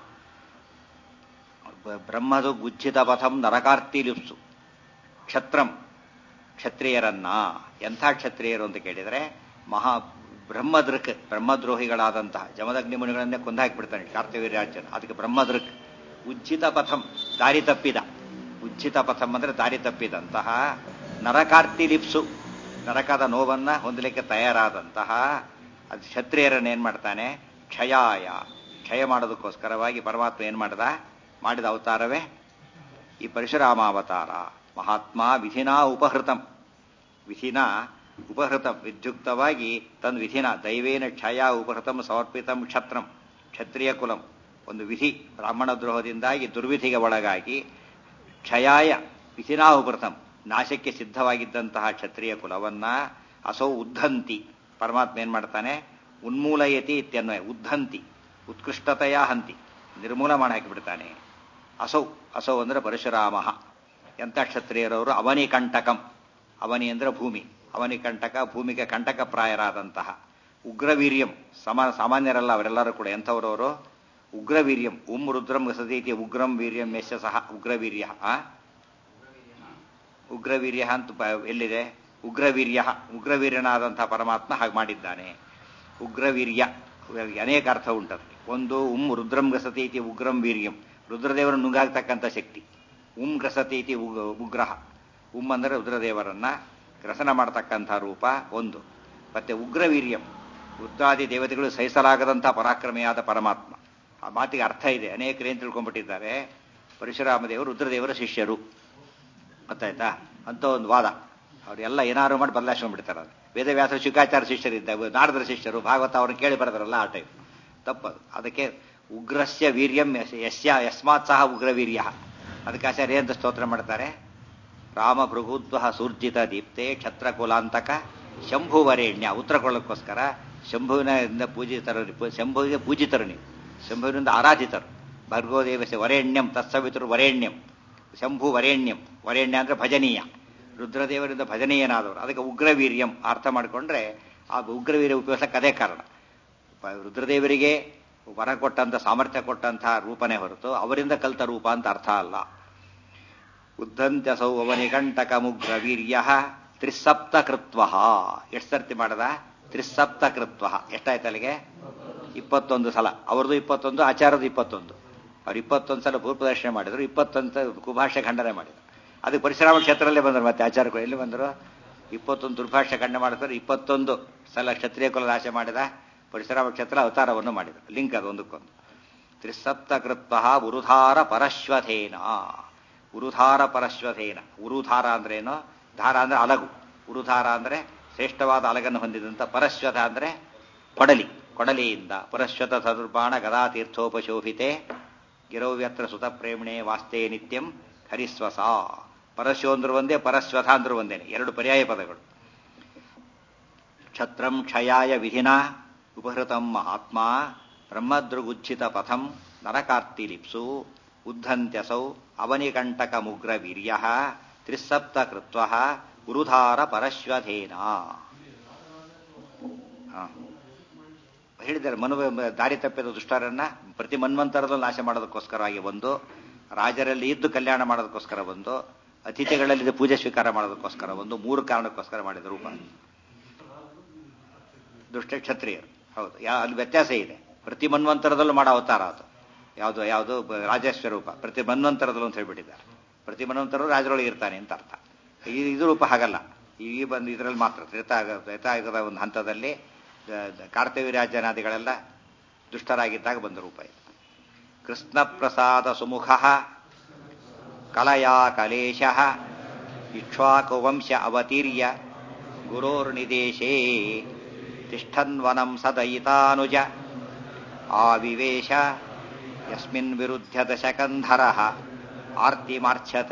ಬ್ರಹ್ಮದು ಗುಜ್ಜಿತ ಪಥಂ ನರಕಾರ್ತಿಲಿಪ್ಸು ಕ್ಷತ್ರಂ ಕ್ಷತ್ರಿಯರನ್ನ ಎಂಥ ಕ್ಷತ್ರಿಯರು ಅಂತ ಕೇಳಿದರೆ ಮಹಾ ಬ್ರಹ್ಮದೃಕ್ ಬ್ರಹ್ಮದ್ರೋಹಿಗಳಾದಂತಹ ಜಮದಗ್ನಿ ಮುನಿಗಳನ್ನೇ ಕೊಂದಾಕಿಬಿಡ್ತಾನೆ ಕಾರ್ತಿವೀರ್ಯಾರ್ಜುನ ಅದಕ್ಕೆ ಬ್ರಹ್ಮದೃಕ್ ಉಜ್ಜಿತ ಪಥಂ ದಾರಿ ತಪ್ಪಿದ ಉಜ್ಜಿತ ಪಥಂ ಅಂದ್ರೆ ದಾರಿ ತಪ್ಪಿದಂತಹ ನರಕಾರ್ತಿಲಿಪ್ಸು ನರಕದ ನೋವನ್ನ ಹೊಂದಲಿಕ್ಕೆ ತಯಾರಾದಂತಹ ಅದು ಕ್ಷತ್ರಿಯರನ್ನ ಏನ್ ಮಾಡ್ತಾನೆ ಕ್ಷಯಾಯ ಕ್ಷಯ ಮಾಡೋದಕ್ಕೋಸ್ಕರವಾಗಿ ಪರಮಾತ್ಮ ಏನ್ ಮಾಡ್ದ ಮಾಡಿದ ಅವತಾರವೇ ಈ ಪರಶುರಾಮಾವತಾರ ಮಹಾತ್ಮ ವಿಧಿನಾ ಉಪಹೃತಂ ವಿಧಿನ ಉಪಹೃತಂ ವಿದ್ಯುಕ್ತವಾಗಿ ತನ್ನ ವಿಧಿನ ದೈವೇನ ಕ್ಷಯ ಉಪಹೃತಂ ಸಮರ್ಪಿತಂ ಕ್ಷತ್ರಂ ಕ್ಷತ್ರಿಯ ಕುಲಂ ಒಂದು ವಿಧಿ ಬ್ರಾಹ್ಮಣ ದ್ರೋಹದಿಂದಾಗಿ ದುರ್ವಿಧಿಗೆ ಒಳಗಾಗಿ ಕ್ಷಯಾಯ ವಿಧಿನಾ ಉಪಹೃತಂ ನಾಶಕ್ಕೆ ಸಿದ್ಧವಾಗಿದ್ದಂತಹ ಕ್ಷತ್ರಿಯ ಕುಲವನ್ನ ಅಸೌ ಉದ್ಧಂತಿ ಪರಮಾತ್ಮ ಏನ್ ಮಾಡ್ತಾನೆ ಉನ್ಮೂಲಯತಿ ಇತ್ಯನ್ವಯ ಉದ್ಧಂತಿ ಉತ್ಕೃಷ್ಟತೆಯ ಹಂತಿ ನಿರ್ಮೂಲ ಮಾಡಿ ಹಾಕಿಬಿಡ್ತಾನೆ ಅಸೌ ಅಸೌ ಅಂದ್ರೆ ಪರಶುರಾಮ ಎಂಥ ಕ್ಷತ್ರಿಯರವರು ಅವನಿ ಕಂಟಕಂ ಅವನಿ ಅಂದ್ರೆ ಭೂಮಿ ಅವನಿ ಕಂಟಕ ಭೂಮಿಗೆ ಕಂಟಕ ಪ್ರಾಯರಾದಂತಹ ಉಗ್ರವೀರ್ಯಂ ಸಮ ಸಾಮಾನ್ಯರಲ್ಲ ಅವರೆಲ್ಲರೂ ಕೂಡ ಎಂಥವರವರು ಉಗ್ರವೀರ್ಯಂ ಉಂ ರುದ್ರಂ ಸದೀತಿ ಉಗ್ರಂ ವೀರ್ಯಂ ಯಶ ಸಹ ಉಗ್ರವೀರ್ಯ ಆ ಉಗ್ರವೀರ್ಯ ಅಂತ ಬ- ಎಲ್ಲಿದೆ ಉಗ್ರವೀರ್ಯ ಉಗ್ರವೀರ್ಯನಾದಂತಹ ಪರಮಾತ್ಮ ಹಾಗೆ ಮಾಡಿದ್ದಾನೆ ಉಗ್ರವೀರ್ಯ ಇವ್ರಿಗೆ ಅನೇಕ ಅರ್ಥ ಉಂಟದು ಒಂದು ಉಂ ರುದ್ರಂ ಗಸತಿ ಇತಿ ಉಗ್ರಂ ವೀರ್ಯಂ ರುದ್ರದೇವರನ್ನು ನುಂಗಾಕ್ತಕ್ಕಂಥ ಶಕ್ತಿ ಉಂ ಗ್ರಸತಿ ಇತಿ ಉಗ್- ಉಗ್ರಹ ಉಂ ಅಂದರೆ ರುದ್ರದೇವರನ್ನ ಗ್ರಸನ ಮಾಡತಕ್ಕಂಥ ರೂಪ ಒಂದು ಮತ್ತೆ ಉಗ್ರವೀರ್ಯಂ ರುದ್ರಾದಿ ದೇವತೆಗಳು ಸಹಿಸಲಾಗದಂಥ ಪರಾಕ್ರಮಿಯಾದ ಪರಮಾತ್ಮ ಆ ಮಾತಿಗೆ ಅರ್ಥ ಇದೆ ಅನೇಕರು ಏನ್ ತಿಳ್ಕೊಂಡ್ಬಿಟ್ಟಿದ್ದಾರೆ ಪರಶುರಾಮ ದೇವರು ರುದ್ರದೇವರ ಶಿಷ್ಯರು ಗೊತ್ತಾಯ್ತಾ ಅಂತ ಒಂದು ವಾದ ಅವರೆಲ್ಲ ಏನಾರು ಮಾಡಿ ಬದಲಾಯಿಸ್ಕೊಂಡ್ಬಿಡ್ತಾರೆ ಅದು ವೇದವ್ಯಾಸ ಶುಕಾಚಾರ ಶಿಷ್ಯರಿದ್ದ ನಾರದರ ಶಿಷ್ಯರು ಭಾಗವತ ಅವ್ರನ್ನ ಕೇಳಿ ಬರೆದ್ರಲ್ಲ ಆ ಟೈಪ್ ತಪ್ಪದು ಅದಕ್ಕೆ ಉಗ್ರಸ್ಯ ವೀರ್ಯಂ ಯಸ್- ಯಸ್ಯ ಯಸ್ಮಾತ್ ಸಹ ಉಗ್ರವೀರ್ಯ ಅದಕ್ಕೆ ಆಚಾರ್ಯ ಅಂತ ಸ್ತೋತ್ರ ಮಾಡ್ತಾರೆ ರಾಮ ಭೃಗುದ್ವ ಸೂರ್ಜಿತ ದೀಪ್ತೆ ಕ್ಷತ್ರಕುಲಾಂತಕ ಶಂಭುವರೇಣ್ಯ ಉತ್ತರ ಕೊಡೋಕ್ಕೋಸ್ಕರ ಶಂಭುವಿನಿಂದ ಪೂಜಿತರು ಶಂಭುವಿಗೆ ಪೂಜಿತರು ನೀವು ಶಂಭುವಿನಿಂದ ಆರಾಧಿತರು ಭರ್ಗೋದೇವಸ್ಯ ವರೇಣ್ಯಂ ತತ್ಸವಿತರು ವರೇಣ್ಯಂ ಶಂಭು ವರೇಣ್ಯಂ ವರೇಣ್ಯ ಅಂದ್ರೆ ಭಜನೀಯ ರುದ್ರದೇವರಿಂದ ಭಜನೀಯನಾದವರು ಅದಕ್ಕೆ ಉಗ್ರವೀರ್ಯಂ ಅರ್ಥ ಮಾಡಿಕೊಂಡ್ರೆ ಆ ಉಗ್ರವೀರ್ಯ ಉಪಯೋಗಿಸಕ್ಕೆ ಅದೇ ಕಾರಣ ಪ- ರುದ್ರದೇವರಿಗೆ ವರ ಕೊಟ್ಟಂತ ಸಾಮರ್ಥ್ಯ ಕೊಟ್ಟಂತಹ ರೂಪನೇ ಹೊರತು ಅವರಿಂದ ಕಲ್ತ ರೂಪ ಅಂತ ಅರ್ಥ ಅಲ್ಲ ಉದ್ದಂತ್ಯಸೌ ಅವನಿಕಂಟಕ ಮುಗ್ರ ವೀರ್ಯ ತ್ರಿಸಪ್ತ ಕೃತ್ವ ಎಷ್ಟು ಸರ್ತಿ ಮಾಡದ ತ್ರಿಸಪ್ತ ಕೃತ್ವ ಎಷ್ಟಾಯ್ತು ಅಲ್ಲಿಗೆ ಇಪ್ಪತ್ತೊಂದು ಸಲ ಅವ್ರದ್ದು ಇಪ್ಪತ್ತೊಂದು ಆಚಾರದ ಇಪ್ಪತ್ತೊಂದು ಅವ್ರು ಇಪ್ಪತ್ತೊಂದು ಸಲ ಭೂಪ್ರದರ್ಶನ ಮಾಡಿದ್ರು ಇಪ್ಪತ್ತೊಂದು ಕುಭಾಷೆ ಖಂಡನೆ ಮಾಡಿದ್ರು ಅದಕ್ಕೆ ಪರಶುರಾಮ ಕ್ಷೇತ್ರದಲ್ಲೇ ಬಂದರು ಮತ್ತೆ ಆಚಾರ್ಯಗಳು ಎಲ್ಲಿ ಬಂದರು ಇಪ್ಪತ್ತೊಂದು ದುರ್ಭಾಷೆ ಖಂಡನೆ ಮಾಡಿದ್ರು ಇಪ್ಪತ್ತೊಂದು ಸಲ ಕ್ಷತ್ರಿಯ ಕುಲ ನಾಶ ಮಾಡಿದ ಪರಶುರಾಮ ಕ್ಷೇತ್ರ ಅವತಾರವನ್ನು ಮಾಡಿದರು ಲಿಂಕ್ ಅದು ಒಂದಕ್ಕೊಂದು ತ್ರಿಸಪ್ತಕೃತ್ವ ಉರುಧಾರ ಪರಶ್ವಥೇನ ಉರುಧಾರ ಪರಶ್ವಥೇನ ಉರುಧಾರ ಅಂದ್ರೇನು ಧಾರ ಅಂದ್ರೆ ಅಲಗು ಉರುಧಾರ ಅಂದ್ರೆ ಶ್ರೇಷ್ಠವಾದ ಅಲಗನ್ನು ಹೊಂದಿದಂತ ಪರಶ್ವಥ ಅಂದ್ರೆ ಕೊಡಲಿ ಕೊಡಲಿಯಿಂದ ಪರಶ್ವತ ಸದುರ್ಬಾಣ ಗದಾ ತೀರ್ಥೋಪಶೋಭಿತೆ ಗಿರವ್ಯತ್ರ ಸುತ ಪ್ರೇಮಣೆ ವಾಸ್ತೇ ನಿತ್ಯಂ ಹರಿಸ್ವಸ ಪರಶು ಅಂದ್ರು ಒಂದೇ ಪರಶ್ವಥ ಅಂದ್ರು ಒಂದೇನೆ ಎರಡು ಪರ್ಯಾಯ ಪದಗಳು ಕ್ಷತ್ರಂ ಕ್ಷಯಾಯ ವಿಧಿನ ಉಪಹೃತಂ ಮಹಾತ್ಮ ಬ್ರಹ್ಮದೃಗುಚ್ಛಿತ ಪಥಂ ನರಕಾರ್ತಿಲಿಪ್ಸು ಉದ್ಧಂತ್ಯಸೌ ಅವನಿಕಂಟಕ ಮುಗ್ರ ವೀರ್ಯ ತ್ರಿಸಪ್ತ ಕೃತ್ವ ಗುರುಧಾರ ಪರಶ್ವಧೇನ ಹೇಳಿದ್ದಾರೆ ಮನು ದಾರಿ ತಪ್ಪಿದ ದುಷ್ಟರನ್ನ ಪ್ರತಿ ಮನ್ವಂತರದಲ್ಲಿ ನಾಶ ಮಾಡೋದಕ್ಕೋಸ್ಕರವಾಗಿ ಒಂದು ರಾಜರಲ್ಲಿ ಇದ್ದು ಕಲ್ಯಾಣ ಮಾಡೋದಕ್ಕೋಸ್ಕರ ಒಂದು ಅತಿಥಿಗಳಲ್ಲಿ ಪೂಜೆ ಸ್ವೀಕಾರ ಮಾಡೋದಕ್ಕೋಸ್ಕರ ಒಂದು ಮೂರು ಕಾರಣಕ್ಕೋಸ್ಕರ ಮಾಡಿದ ರೂಪ ದುಷ್ಟ ಕ್ಷತ್ರಿಯರು ಹೌದು ಯಾ ಅಲ್ಲಿ ವ್ಯತ್ಯಾಸ ಇದೆ ಪ್ರತಿ ಮನ್ವಂತರದಲ್ಲೂ ಮಾಡೋ ಅವತಾರ ಅದು ಯಾವುದು ಯಾವುದು ರಾಜಸ್ವ ರೂಪ ಪ್ರತಿ ಮನ್ವಂತರದಲ್ಲೂ ಅಂತ ಹೇಳ್ಬಿಟ್ಟಿದ್ದಾರೆ ಪ್ರತಿ ಮನ್ವಂತರಲ್ಲೂ ರಾಜರೊಳಗೆ ಇರ್ತಾನೆ ಅಂತ ಅರ್ಥ ಈ ಇದು ರೂಪ ಹಾಗಲ್ಲ ಈ ಬಂದು ಇದರಲ್ಲಿ ಮಾತ್ರ ತ್ರೇತಾಗ ತ್ರೇತಾಯುಗದ ಒಂದು ಹಂತದಲ್ಲಿ ಕಾರ್ತವೀರ್ಯಾಜನಾದಿಗಳೆಲ್ಲ ದುಷ್ಟರಾಗಿದ್ದಾಗ ಬಂದ ರೂಪ ಇದು ಕೃಷ್ಣ ಪ್ರಸಾದ ಸುಮುಖ ಕಲಯಾ ಕಲೇಶ ಇಕ್ಷ್ವಾಕುವಂಶ ಅವತೀರ್ಯ ಗುರೋರ್ನಿದೇಶೇ ತಿಷ್ಠನ್ವನಂ ಸದಯಿತಾನುಜ ಆವಿವೇಶ ಯಸ್ಮಿನ್ ವಿರುದ್ಧ ದಶಕಂಧರ ಆರ್ತಿಮಾರ್ಛತ್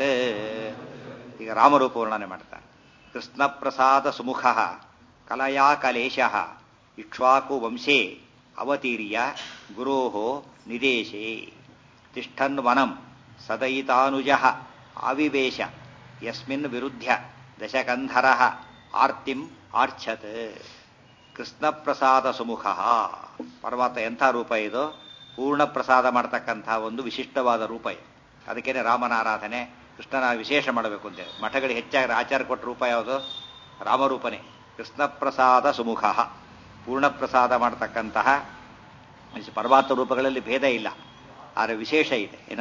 ಈಗ ರಾಮರೂಪ ವರ್ಣನೆ ಮಾಡ್ತಾರೆ ಕೃಷ್ಣ ಪ್ರಸಾದ ಸುಮುಖ ಕಲಯಾ ಕಲೇಶ ಇಕ್ಷ್ವಾಕು ವಂಶೇ ಅವತೀರ್ಯ ಗುರೋ ನಿದೇಶೇ ತಿಷ್ಠನ್ ವನಂ ಸದಯಿತಾನುಜ ಆವಿವೇಶ ಯಸ್ಮಿನ್ ವಿರುದ್ಧ ದಶಕಂಧರ ಆರ್ತಿಂ ಆರ್ಛತ್ ಕೃಷ್ಣ ಪ್ರಸಾದ ಸುಮುಖ ಪರಮಾತ್ಮ ಎಂಥ ರೂಪ ಇದು ಪೂರ್ಣ ಪ್ರಸಾದ ಮಾಡತಕ್ಕಂಥ ಒಂದು ವಿಶಿಷ್ಟವಾದ ರೂಪ ಇದು ಅದಕ್ಕೇನೆ ರಾಮನ ಆರಾಧನೆ ಕೃಷ್ಣನ ವಿಶೇಷ ಮಾಡಬೇಕು ಅಂತೇಳಿ ಮಠಗಳಿಗೆ ಹೆಚ್ಚಾಗಿ ಆಚಾರ ಕೊಟ್ಟ ರೂಪ ಯಾವುದು ರಾಮರೂಪನೇ ಕೃಷ್ಣ ಪ್ರಸಾದ ಸುಮುಖ ಪೂರ್ಣ ಪ್ರಸಾದ ಮಾಡತಕ್ಕಂತಹ ಪರಮಾತ್ಮ ರೂಪಗಳಲ್ಲಿ ಭೇದ ಇಲ್ಲ ಆದರೆ ವಿಶೇಷ ಇದೆ ಏನ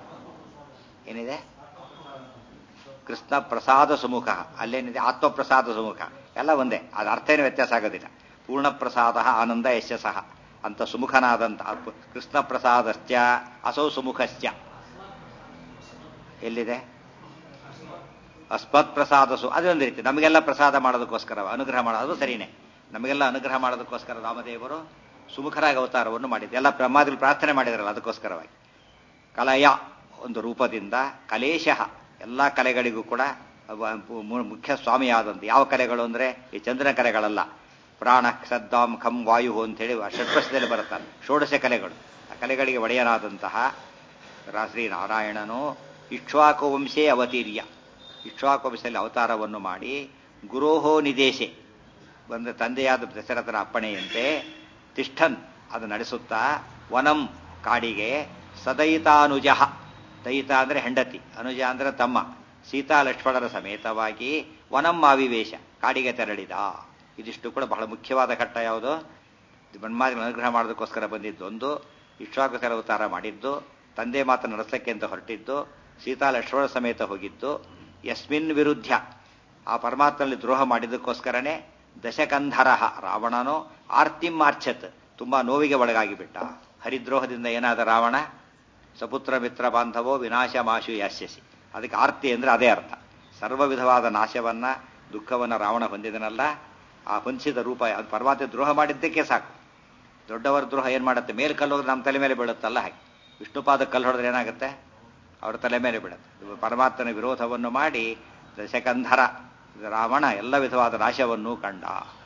ಏನಿದೆ ಕೃಷ್ಣ ಪ್ರಸಾದ ಸುಮುಖ ಅಲ್ಲೇನಿದೆ ಆತ್ಮಪ್ರಸಾದ ಸುಮುಖ ಎಲ್ಲ ಒಂದೇ ಅದು ಅರ್ಥ ಏನು ವ್ಯತ್ಯಾಸ ಆಗೋದಿಲ್ಲ ಪೂರ್ಣ ಪ್ರಸಾದ ಆನಂದ ಯಶಸ್ಸಹ ಅಂತ ಸುಮುಖನಾದಂತ ಕೃಷ್ಣ ಪ್ರಸಾದಶ್ಚ ಅಸೌ ಸುಮುಖಶ್ಚ ಎಲ್ಲಿದೆ ಅಸ್ಮತ್ ಪ್ರಸಾದ ಸು ಅದೊಂದು ರೀತಿ ನಮಗೆಲ್ಲ ಪ್ರಸಾದ ಮಾಡೋದಕ್ಕೋಸ್ಕರ ಅನುಗ್ರಹ ಮಾಡೋದು ಸರಿನೇ ನಮಗೆಲ್ಲ ಅನುಗ್ರಹ ಮಾಡೋದಕ್ಕೋಸ್ಕರ ರಾಮದೇವರು ಸುಮುಖರಾಗಿ ಅವತಾರವನ್ನು ಮಾಡಿದ್ರು ಎಲ್ಲ ಬ್ರಹ್ಮಾದಿಗಳು ಪ್ರಾರ್ಥನೆ ಮಾಡಿದ್ರಲ್ಲ ಅದಕ್ಕೋಸ್ಕರವಾಗಿ ಕಲಯ ಒಂದು ರೂಪದಿಂದ ಕಲೇಶ ಎಲ್ಲ ಕಲೆಗಳಿಗೂ ಕೂಡ ಮುಖ್ಯ ಸ್ವಾಮಿಯಾದಂತೆ ಯಾವ ಕಲೆಗಳು ಅಂದ್ರೆ ಈ ಚಂದ್ರನ ಕಲೆಗಳಲ್ಲ ಪ್ರಾಣ ಶ್ರದ್ಧಾಂ ಖಂ ವಾಯು ಅಂತೇಳಿ ಷಡ್ಪಶದಲ್ಲಿ ಬರುತ್ತಾರೆ ಷೋಡಶ ಕಲೆಗಳು ಆ ಕಲೆಗಳಿಗೆ ಒಡೆಯನಾದಂತಹ ಶ್ರೀನಾರಾಯಣನು ಇಕ್ಷ್ವಾಕು ವಂಶೇ ಅವತೀರ್ಯ ಇಕ್ಷ್ವಾಕು ವಂಶದಲ್ಲಿ ಅವತಾರವನ್ನು ಮಾಡಿ ಗುರೋಹೋ ನಿದೇಶೆ ಬಂದ ತಂದೆಯಾದ ದಶರಥನ ಅಪ್ಪಣೆಯಂತೆ ತಿಷ್ಠನ್ ಅದು ನಡೆಸುತ್ತಾ ವನಂ ಕಾಡಿಗೆ ಸದಯಿತಾನುಜ ದಯಿತ ಅಂದ್ರೆ ಹೆಂಡತಿ ಅನುಜ ಅಂದ್ರೆ ತಮ್ಮ ಸೀತಾ ಲಕ್ಷ್ಮಣರ ಸಮೇತವಾಗಿ ವನಂ ಆವಿವೇಶ ಕಾಡಿಗೆ ತೆರಳಿದ ಇದಿಷ್ಟು ಕೂಡ ಬಹಳ ಮುಖ್ಯವಾದ ಘಟ್ಟ ಯಾವುದು ಬ್ರಹ್ಮಾದಿಗಳ ಅನುಗ್ರಹ ಮಾಡೋದಕ್ಕೋಸ್ಕರ ಬಂದಿದ್ದು ಒಂದು ಇಶ್ವಾಕಸರ ಅವತಾರ ಮಾಡಿದ್ದು ತಂದೆ ಮಾತನ್ನು ನಡೆಸಲಿಕ್ಕೆ ಅಂತ ಹೊರಟಿದ್ದು ಸೀತಾ ಲಕ್ಷ್ಮಣ ಸಮೇತ ಹೋಗಿದ್ದು ಯಸ್ಮಿನ್ ವಿರುದ್ಧ ಆ ಪರಮಾತ್ಮನಲ್ಲಿ ದ್ರೋಹ ಮಾಡಿದ್ದಕ್ಕೋಸ್ಕರನೇ ದಶಕಂಧರ ರಾವಣನು ಆರ್ತಿಂ ಮಾರ್ಛತ್ ತುಂಬಾ ನೋವಿಗೆ ಒಳಗಾಗಿ ಬಿಟ್ಟ ಹರಿದ್ರೋಹದಿಂದ ಏನಾದ ರಾವಣ ಸಪುತ್ರ ಮಿತ್ರ ಬಾಂಧವೋ ವಿನಾಶ ಮಾಶು ಯಾಸ್ಯಸಿ ಅದಕ್ಕೆ ಆರ್ತಿ ಅಂದ್ರೆ ಅದೇ ಅರ್ಥ ಸರ್ವ ವಿಧವಾದ ನಾಶವನ್ನ ದುಃಖವನ್ನ ರಾವಣ ಹೊಂದಿದನಲ್ಲ ಆ ಹೊಂದಿಸಿದ ರೂಪ ಅದು ಪರಮಾತ್ಮ ದ್ರೋಹ ಮಾಡಿದ್ದಕ್ಕೆ ಸಾಕು ದೊಡ್ಡವರ ದ್ರೋಹ ಏನ್ ಮಾಡುತ್ತೆ ಮೇಲೆ ಕಲ್ಲು ಹೋದ್ರೆ ನಮ್ಮ ತಲೆ ಮೇಲೆ ಬೀಳುತ್ತಲ್ಲ ಹಾಗೆ ವಿಷ್ಣುಪಾದ ಕಲ್ಲು ಹೊಡೆದ್ರೆ ಏನಾಗುತ್ತೆ ಅವ್ರ ತಲೆ ಮೇಲೆ ಬೀಳುತ್ತೆ ಪರಮಾತ್ಮನ ವಿರೋಧವನ್ನು ಮಾಡಿ ದಶಕಂಧರ ರಾವಣ ಎಲ್ಲ ವಿಧವಾದ ನಾಶವನ್ನು ಕಂಡ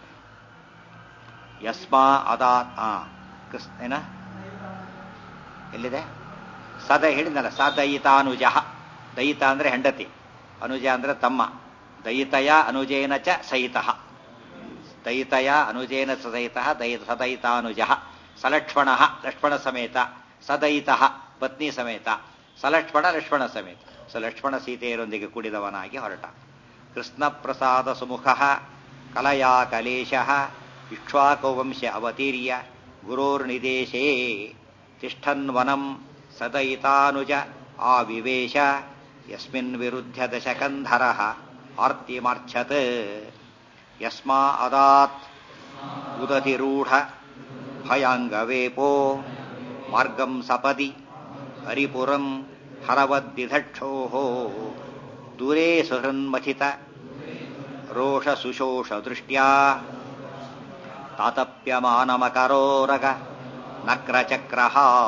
ಯಸ್ಮಾ ಅದಾ ಆ ಕೃಷ್ಣ ಏನ ಎಲ್ಲಿದೆ ಸದ ಹೇಳಿದ್ನಲ್ಲ ಸ ದಯಿತಾನುಜ ದಯಿತ ಅಂದ್ರೆ ಹೆಂಡತಿ ಅನುಜ ಅಂದ್ರೆ ತಮ್ಮ ದಯಿತಯ ಅನುಜೇನ ಚ ಸಹಿತ ದಯಿತಯ ಅನುಜೇನ ಸಹಿತ ದಯಿತ ಸದಯಿತಾನುಜ ಸಲಕ್ಷ್ಮಣ ಲಕ್ಷ್ಮಣ ಸಮೇತ ಸದಯಿತ ಪತ್ನಿ ಸಮೇತ ಸಲಕ್ಷ್ಮಣ ಲಕ್ಷ್ಮಣ ಸಮೇತ ಸ ಲಕ್ಷ್ಮಣ ಸೀತೆಯರೊಂದಿಗೆ ಕೂಡಿದವನಾಗಿ ಹೊರಟ ಕೃಷ್ಣ ಪ್ರಸಾದ ಸುಮುಖ ಕಲಯಾ ಕಲೇಶ ಇಕ್ಷ್ವಾಕುವಂಶ ಅವತೀರ್ಯ ಗುರೋರ್ನಿದೇಶೇ ತಿಷ್ಠನ್ವನಂ ಸದಯಿತಾನುಜ ಆವಿವೇಶ ಯಸ್ಮಿನ್ ವಿರುದ್ಧ ದಶಕಂಧರ ಆರ್ತಿಮಾರ್ಛತ್ ಯಸ್ಮಾ ಅದಾತ್ ಉದತಿರೂಢ ಭಯಾಂಗವೇಪೋ ಮಾರ್ಗಂ ಸಪದಿ ಹರಿಪುರಂ ಹರವದ್ದಿಧಕ್ಷೋ ದೂರೇ ಸುಹೃನ್ಮಥಿತ ರೋಷ ಸುಶೋಷ ದೃಷ್ಟ್ಯಾ ತಾತಪ್ಯಮಾನಮಕರೋರಗ ನಕ್ರಚಕ್ರ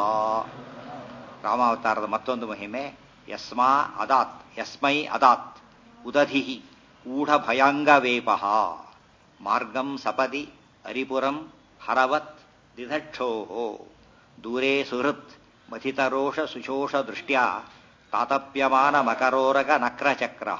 ರಾಮಾವತಾರದ ಮತ್ತೊಂದು ಮಹಿಮೆ ಯಸ್ಮಾ ಅದಾತ್ ಯಸ್ಮೈ ಅದಾತ್ ಉದಧಿ ಊಢಭಯಾಂಗವೇಪ ಮಾರ್ಗಂ ಸಪದಿ ಅರಿಪುರಂ ಹರವತ್ ದಿಧಕ್ಷೋ ದೂರೇ ಸುಹೃತ್ ಮಥಿತರೋಷ ಸುಶೋಷ ದೃಷ್ಟ್ಯಾ ತಾತಪ್ಯಮಾನ ಮಕರೋರಗ ನಕ್ರಚಕ್ರ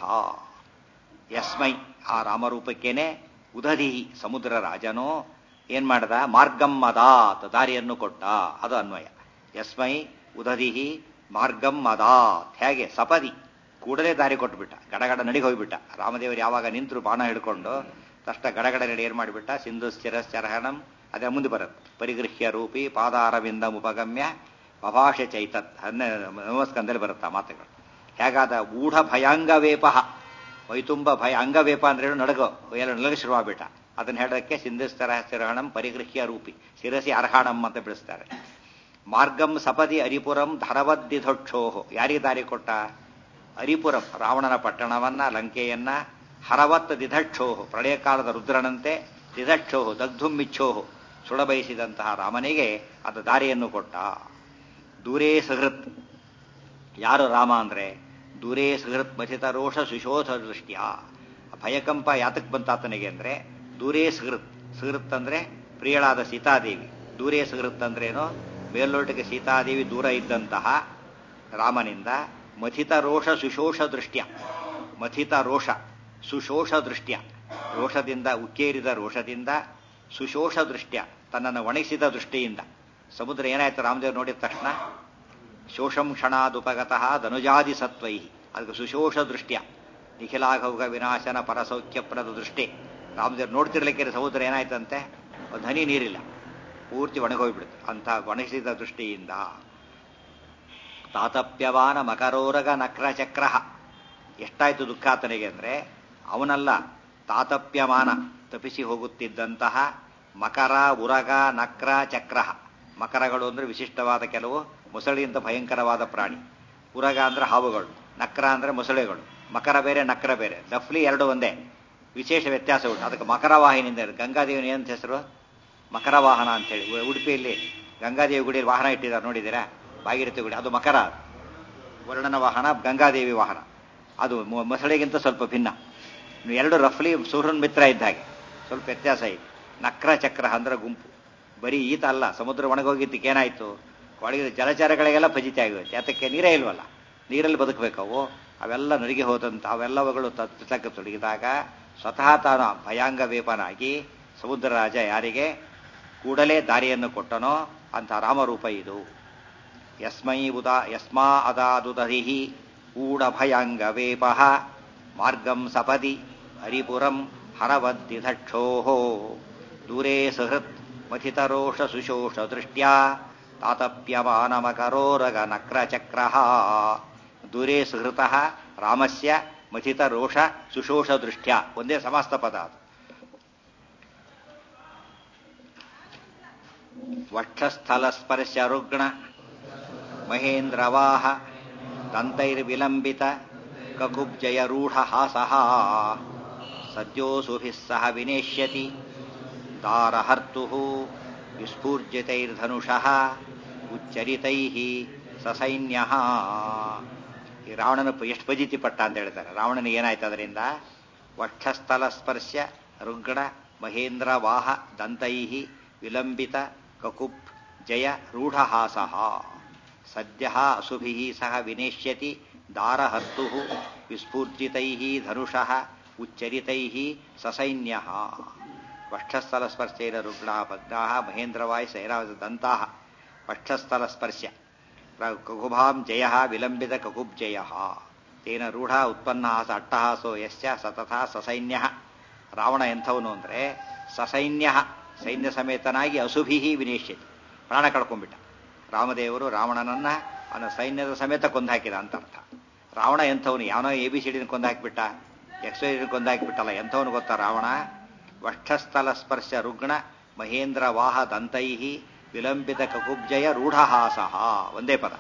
ಯಸ್ಮೈ ಆ ರಾಮರೂಪಕ್ಕೇನೆ ಉದಧಿ ಸಮುದ್ರ ರಾಜನೋ ಏನ್ ಮಾಡದ ಮಾರ್ಗಂ ಅದಾತ್ ದಾರಿಯನ್ನು ಕೊಟ್ಟ ಅದು ಅನ್ವಯ ಯಸ್ಮೈ ಉದಧಿಹಿ ಮಾರ್ಗಂ ಅದಾತ್ ಹೇಗೆ ಸಪದಿ ಕೂಡಲೇ ದಾರಿ ಕೊಟ್ಬಿಟ್ಟ ಗಡಗಡ ನಡಿಗೆ ಹೋಗ್ಬಿಟ್ಟ ರಾಮದೇವರು ಯಾವಾಗ ನಿಂತರು ಬಾಣ ಹಿಡ್ಕೊಂಡು ತಕ್ಷಣ ಗಡಗಡ ನಡಿ ಏನ್ ಮಾಡಿಬಿಟ್ಟ ಸಿಂಧು ಸ್ಥಿರಶ್ಚರಹಣಂ ಅದೇ ಮುಂದೆ ಬರುತ್ತೆ ಪರಿಗೃಹ್ಯ ರೂಪಿ ಪಾದಾರವಿಂದ ಉಪಗಮ್ಯ ಬಭಾಷೆ ಚೈತತ್ ಹನ್ನೆ ನಮಸ್ಕಂದಲ್ಲಿ ಬರುತ್ತೆ ಮಾತುಗಳು ಹೇಗಾದ ಊಢ ಭಯಾಂಗವೇಪಃ ಮೈತುಂಬ ಭಯ ಅಂಗವೇಪ ಅಂದ್ರೆ ನಡಗೋ ಎಲ್ಲ ನಲಗ ಶುರುವಾಗ್ಬಿಟ್ಟ ಅದನ್ನ ಹೇಳೋದಕ್ಕೆ ಸಿಂಧುಸ್ತರ ಸ್ಥಿರಹಣಂ ಪರಿಗೃಹ್ಯ ರೂಪಿ ಶಿರಸಿ ಅರ್ಹಾಣಂ ಅಂತ ಬಿಡಿಸ್ತಾರೆ ಮಾರ್ಗಂ ಸಪದಿ ಅರಿಪುರಂ ಧರವದ್ದಿಧೋಕ್ಷೋಹೋ ಯಾರಿಗೆ ದಾರಿ ಕೊಟ್ಟ ಅರಿಪುರಂ ರಾವಣನ ಪಟ್ಟಣವನ್ನ ಲಂಕೆಯನ್ನ ಹರವತ್ ದಿಧಕ್ಷೋಹು ಪ್ರಳಯ ಕಾಲದ ರುದ್ರನಂತೆ ದಿಧಕ್ಷೋಹು ದಗ್ಧುಮ್ಮಿಚ್ಛೋಹು ಸುಳಬಯಸಿದಂತಹ ರಾಮನಿಗೆ ಅದು ದಾರಿಯನ್ನು ಕೊಟ್ಟ ದೂರೇ ಸಹೃತ್ ಯಾರು ರಾಮ ಅಂದ್ರೆ ದೂರೇ ಸುಹೃತ್ ಮಥಿತ ರೋಷ ಸುಶೋಧ ದೃಷ್ಟಿಯ ಭಯಕಂಪ ಯಾತಕ್ ಬಂತಾತನಿಗೆ ಅಂದ್ರೆ ದೂರೇ ಸುಹೃತ್ ಸುಹೃತ್ ಅಂದ್ರೆ ಪ್ರಿಯಳಾದ ಸೀತಾದೇವಿ ದೂರೇ ಸುಹೃತ್ ಅಂದ್ರೇನು ಮೇಲ್ನೋಟಿಗೆ ಸೀತಾದೇವಿ ದೂರ ಇದ್ದಂತಹ ರಾಮನಿಂದ ಮಥಿತ ರೋಷ ಸುಶೋಷ ದೃಷ್ಟ್ಯ ಮಥಿತ ರೋಷ ಸುಶೋಷ ದೃಷ್ಟ್ಯ ರೋಷದಿಂದ ಉಕ್ಕೇರಿದ ರೋಷದಿಂದ ಸುಶೋಷ ದೃಷ್ಟ್ಯ ತನ್ನನ್ನು ಒಣಗಿಸಿದ ದೃಷ್ಟಿಯಿಂದ ಸಮುದ್ರ ಏನಾಯ್ತು ರಾಮದೇವ್ ನೋಡಿದ ತಕ್ಷಣ ಶೋಷಂ ಕ್ಷಣಾದುಪಗತಃ ಧನುಜಾದಿ ಸತ್ವೈ ಅದಕ್ಕೆ ಸುಶೋಷ ದೃಷ್ಟ್ಯ ನಿಖಿಲಾಘೌಘ ವಿನಾಶನ ಪರಸೌಖ್ಯಪ್ರದ ದೃಷ್ಟಿ ರಾಮದೇವ್ ನೋಡ್ತಿರ್ಲಿಕ್ಕೆ ಸಮುದ್ರ ಏನಾಯ್ತಂತೆ ಒಂದು ಹನಿ ನೀರಿಲ್ಲ ಪೂರ್ತಿ ಒಣಗೋಗ್ಬಿಡುತ್ತೆ ಅಂತ ಒಣಗಿಸಿದ ದೃಷ್ಟಿಯಿಂದ ತಾತಪ್ಯವಾನ ಮಕರೋರಗ ನಕ್ರಚಕ್ರ ಎಷ್ಟಾಯ್ತು ದುಃಖ ಆತನಿಗೆ ಅಂದ್ರೆ ಅವನಲ್ಲ ತಾತಪ್ಯಮಾನ ತಪಿಸಿ ಹೋಗುತ್ತಿದ್ದಂತಹ ಮಕರ ಉರಗ ನಕ್ರ ಚಕ್ರ ಮಕರಗಳು ಅಂದ್ರೆ ವಿಶಿಷ್ಟವಾದ ಕೆಲವು ಮೊಸಳೆಗಿಂತ ಭಯಂಕರವಾದ ಪ್ರಾಣಿ ಉರಗ ಅಂದ್ರೆ ಹಾವುಗಳು ನಕ್ರ ಅಂದ್ರೆ ಮೊಸಳೆಗಳು ಮಕರ ಬೇರೆ ನಕ್ರ ಬೇರೆ ಡಫ್ಲಿ ಎರಡು ಒಂದೇ ವಿಶೇಷ ವ್ಯತ್ಯಾಸ ಉಂಟು ಅದಕ್ಕೆ ಮಕರ ವಾಹಿನಿಂದ ಗಂಗಾದೇವಿನ ಏನಂತ ಹೆಸರು ಮಕರ ವಾಹನ ಅಂತೇಳಿ ಉಡುಪಿಯಲ್ಲಿ ಗಂಗಾದೇವಿ ಗುಡಿಯಲ್ಲಿ ವಾಹನ ಇಟ್ಟಿದ್ದಾರೆ ನೋಡಿದ್ದೀರಾ ಭಾಗೀರಥಿ ಗುಡಿ ಅದು ಮಕರ ವರ್ಣನ ವಾಹನ ಗಂಗಾದೇವಿ ವಾಹನ ಅದು ಮೊಸಳೆಗಿಂತ ಸ್ವಲ್ಪ ಭಿನ್ನ ಎರಡು ರಫ್ಲಿ ಸೂರ್ಯನ ಮಿತ್ರ ಇದ್ದ ಹಾಗೆ ಸ್ವಲ್ಪ ವ್ಯತ್ಯಾಸ ಇದೆ ನಕ್ರ ಚಕ್ರ ಅಂದ್ರೆ ಗುಂಪು ಬರೀ ಈತ ಅಲ್ಲ ಸಮುದ್ರ ಒಣಗೋಗಿದ್ದಕ್ಕೆ ಏನಾಯ್ತು ಒಳಗಿದ ಜಲಚರಗಳಿಗೆಲ್ಲ ಫಜಿತಿ ಆಗೋಯ್ತು ಯಾತಕ್ಕೆ ನೀರೇ ಇಲ್ವಲ್ಲ ನೀರಲ್ಲಿ ಬದುಕಬೇಕವು ಅವೆಲ್ಲ ನರಿಗೆ ಹೋದಂತ ಅವೆಲ್ಲವುಗಳು ತತ್ತಕ್ಕೆ ತೊಡಗಿದಾಗ ಸ್ವತಃ ತಾನು ಭಯಾಂಗ ವೇಪನಾಗಿ ಸಮುದ್ರ ರಾಜ ಯಾರಿಗೆ ಕೂಡಲೇ ದಾರಿಯನ್ನು ಕೊಟ್ಟನೋ ಅಂತ ರಾಮರೂಪ ಇದು ಯಸ್ಮೈ ಉದಾ ಯಸ್ಮಾ ಅದಾದುದಧಿ ಊಢಭಯಾಂಗ ವೇಪ ಮಾರ್ಗಂ ಸಪದಿ ಹರಿಪುರಂ ಹರವದ್ದಿಧಕ್ಷೋ ದೂರೇ ಸುಹೃತ್ ಮಥಿತರೋಷ ಸುಶೋಷ ದೃಷ್ಟ್ಯಾ ತಾತಪ್ಯಮಾನಮಕರೋರಗ ನಕ್ರಚಕ್ರ ದೂರೇ ಸುಹೃತ ರಾಮಸ್ಯ ಮಥಿತ ರೋಷ ಸುಶೋಷ ದೃಷ್ಟ್ಯ ಒಂದೇ ಸಮಾಸ್ತ ಪದ ಅದು ವಕ್ಷಸ್ಥಲ ಸ್ಪರ್ಶ ರುಗ್ಣ ಮಹೇಂದ್ರವಾಹ ದಂತೈರ್ವಿಲಂಬಿತ ಕಕುಬ್ಜಯ ರೂಢ ಹಾಸಃ ಸದ್ಯೋಸುಭಿಃ ಸಹ ವಿನೇಶ್ಯತಿ ದಾರಹರ್ತು ವಿಸ್ಫೂರ್ಜಿತೈರ್ಧನುಷಃ ಉಚ್ಚರಿತೈ ಸಸೈನ್ಯ ಈ ರಾವಣನ ಎಷ್ಟು ಪಜಿತಿ ಪಟ್ಟ ಅಂತ ಹೇಳ್ತಾರೆ ರಾವಣನಿಗೆ ಏನಾಯ್ತು ಅದರಿಂದ ವಕ್ಷಸ್ಥಲ ಸ್ಪರ್ಶ ರುಗ್ಣ ಮಹೇಂದ್ರ ವಾಹ ದಂತೈ ವಿಲಂಬಿತ ಕಕುಪ್ ಜಯ ರೂಢಹಾಸಃ ಸದ್ಯ ಅಸುಭಿ ಸಹ ವಿನೇಶ್ಯತಿ ದಾರಹರ್ತು ವಿಸ್ಫೂರ್ಜಿತೈ ಧನುಷಃ ಉಚ್ಚರಿತೈ ಸಸೈನ್ಯ ವಕ್ಷಸ್ಥಲ ಸ್ಪರ್ಶೇನ ರುಗ್ಣಾ ಭಗ್ನಾ ಮಹೇಂದ್ರವಾಯ್ ಸೈರಾದಂತಾ ವಕ್ಷಸ್ಥಲ ಸ್ಪರ್ಶ ಕಕುಭಾಂ ಜಯ ವಿಲಂಬಿತ ಕಕುಬ್ ಜಯ ತೇನ ರೂಢ ಉತ್ಪನ್ನ ಸ ಅಟ್ಟಹಾಸೋ ಯಶ್ಚ ಸತತ ಸಸೈನ್ಯ ರಾವಣ ಎಂಥವನು ಅಂದ್ರೆ ಸಸೈನ್ಯ ಸೈನ್ಯ ಸಮೇತನಾಗಿ ಅಸುಭಿ ವಿನೇಶ್ಯತಿ ಪ್ರಾಣ ಕಳ್ಕೊಂಡ್ಬಿಟ್ಟ ರಾಮದೇವರು ರಾವಣನನ್ನ ಅವನ ಸೈನ್ಯದ ಸಮೇತ ಕೊಂದು ಹಾಕಿದ ಅಂತ ಅರ್ಥ ರಾವಣ ಎಂಥವನು ಯಾವನೋ ಎ ಬಿ ಸಿ ಡಿನ ಕೊಂದು ಹಾಕಿಬಿಟ್ಟ ಎಕ್ಸ್ ವೈ ಕೊಂದು ಹಾಕಿಬಿಟ್ಟಲ್ಲ ಎಂಥವನು ಗೊತ್ತಾ ರಾವಣ ವಕ್ಷಸ್ಥಲ ಸ್ಪರ್ಶ ರುಗ್ಣ ಮಹೇಂದ್ರ ವಾಹ ದಂತೈ ವಿಲಂಬಿತ ಕಕುಬ್ಜಯ ರೂಢಹಾಸಃ ಒಂದೇ ಪದ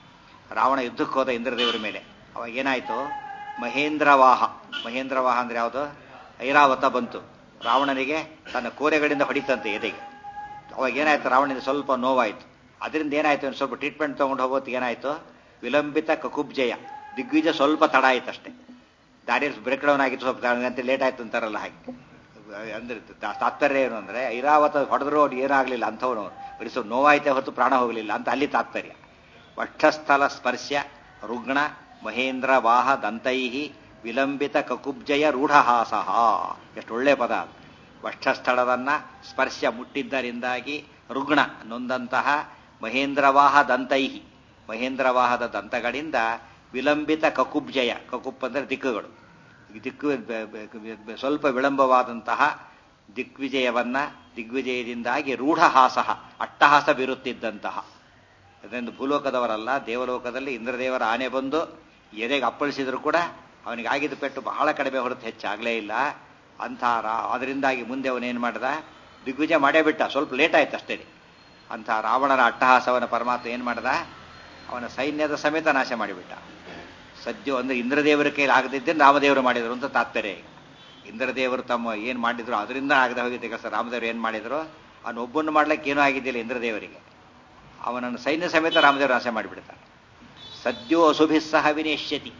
ರಾವಣ ಯುದ್ಧಕ್ಕೆ ಹೋದ ಇಂದ್ರದೇವರ ಮೇಲೆ ಅವಾಗ ಏನಾಯ್ತು ಮಹೇಂದ್ರವಾಹ ಮಹೇಂದ್ರವಾಹ ಅಂದ್ರೆ ಯಾವುದು ಐರಾವತ ಬಂತು ರಾವಣನಿಗೆ ತನ್ನ ಕೋರೆಗಳಿಂದ ಹೊಡಿತಂತೆ ಎದೆಗೆ ಅವಾಗ ಏನಾಯ್ತು ರಾವಣನಿಗೆ ಸ್ವಲ್ಪ ನೋವಾಯ್ತು ಅದರಿಂದ ಏನಾಯ್ತು ಒಂದು ಸ್ವಲ್ಪ ಟ್ರೀಟ್ಮೆಂಟ್ ತಗೊಂಡು ಹೋಗೋದು ಏನಾಯ್ತು ವಿಲಂಬಿತ ಕಕುಬ್ಜಯ ದಿಗ್ವಿಜಯ ಸ್ವಲ್ಪ ತಡ ಆಯ್ತು ಅಷ್ಟೇ ದಾರಿಯಲ್ಲಿ ಬ್ರೇಕ್ ಡೌನ್ ಆಗಿತ್ತು ಸ್ವಲ್ಪ ಗಂಟೆ ಲೇಟ್ ಆಯ್ತು ಅಂತಾರಲ್ಲ ಹಾಗೆ ಅಂದ್ರೆ ತಾ- ತಾತ್ಪರ್ಯ ಏನು ಅಂದ್ರೆ ಐರಾವತ ಹೊಡೆದ್ರು ಅವ್ರು ಏನಾಗ್ಲಿಲ್ಲ ಅಂಥವನು ಬರೀ ಸ್ವಲ್ಪ ನೋವಾಯ್ತೆ ಹೊತ್ತು ಪ್ರಾಣ ಹೋಗಲಿಲ್ಲ ಅಂತ ಅಲ್ಲಿ ತಾತ್ಪರ್ಯ ವಕ್ಷಸ್ಥಲ ಸ್ಪರ್ಶ ರುಗ್ಣ ಮಹೇಂದ್ರ ವಾಹ ದಂತೈ ವಿಲಂಬಿತ ಕಕುಬ್ಜಯ ರೂಢಹಾಸಃ ಎಷ್ಟು ಒಳ್ಳೆ ಪದ ಅದು ವಕ್ಷಸ್ಥಳವನ್ನ ಸ್ಪರ್ಶ ಮುಟ್ಟಿದ್ದರಿಂದಾಗಿ ರುಗ್ಣ ನೊಂದಂತಹ ಮಹೇಂದ್ರವಾಹ ದಂತೈ ಮಹೇಂದ್ರವಾಹದ ದಂತಗಳಿಂದ ವಿಲಂಬಿತ ಕಕುಬ್ಜಯ ಕಕುಪ್ ಅಂದ್ರೆ ದಿಕ್ಕುಗಳು ಈ ದಿಕ್ಕು ಬೆ- ಬೆ- ಬೆ- ಸ್ವಲ್ಪ ವಿಳಂಬವಾದಂತಹ ದಿಗ್ವಿಜಯವನ್ನ ದಿಗ್ವಿಜಯದಿಂದಾಗಿ ರೂಢಹಾಸಃ ಅಟ್ಟಹಾಸ ಬೀರುತ್ತಿದ್ದಂತಹ ಅದರಿಂದ ಭೂಲೋಕದವರಲ್ಲ ದೇವಲೋಕದಲ್ಲಿ ಇಂದ್ರದೇವರ ಆನೆ ಬಂದು ಎದೆಗೆ ಅಪ್ಪಳಿಸಿದ್ರು ಕೂಡ ಅವನಿಗೆ ಆಗಿದ್ದ ಪೆಟ್ಟು ಬಹಳ ಕಡಿಮೆ ಹೊರತು ಹೆಚ್ಚಾಗಲೇ ಇಲ್ಲ ಅಂಥ ರಾ ಅದರಿಂದಾಗಿ ಮುಂದೆ ಅವನೇನು ಮಾಡ್ದ ದಿಗ್ವಿಜಯ ಮಾಡೇ ಬಿಟ್ಟ ಸ್ವಲ್ಪ ಲೇಟ್ ಆಯ್ತು ಅಷ್ಟೇ ಅಂಥ ರಾವಣನ ಅಟ್ಟಹಾಸವನ ಪರಮಾತ್ಮ ಏನು ಮಾಡ್ದ ಅವನ ಸೈನ್ಯದ ಸಮೇತ ನಾಶ ಮಾಡಿಬಿಟ್ಟ ಸದ್ಯ ಅಂದ್ರೆ ಇಂದ್ರದೇವರ ಕೈಲಿ ಆಗದಿದ್ದೇನೆ ರಾಮದೇವರು ಮಾಡಿದರು ಅಂತ ತಾತ್ಪರ್ಯ ಈಗ ಇಂದ್ರದೇವರು ತಮ್ಮ ಏನು ಮಾಡಿದ್ರು ಅದರಿಂದ ಆಗದೆ ಹೋಗಿದ್ದ ಕೆಲಸ ರಾಮದೇವರು ಏನು ಮಾಡಿದ್ರು ಅವನು ಒಬ್ಬನ್ನು ಮಾಡ್ಲಿಕ್ಕೆ ಏನೂ ಆಗಿದ್ದಿಲ್ಲ ಇಂದ್ರದೇವರಿಗೆ ಅವನನ್ನು ಸೈನ್ಯ ಸಮೇತ ರಾಮದೇವರು ನಾಶ ಮಾಡಿಬಿಡ್ತಾನೆ ಸದ್ಯೋ ಅಸುಭಿಸ್ಸಹ ವಿನೇಶ್ಯತಿ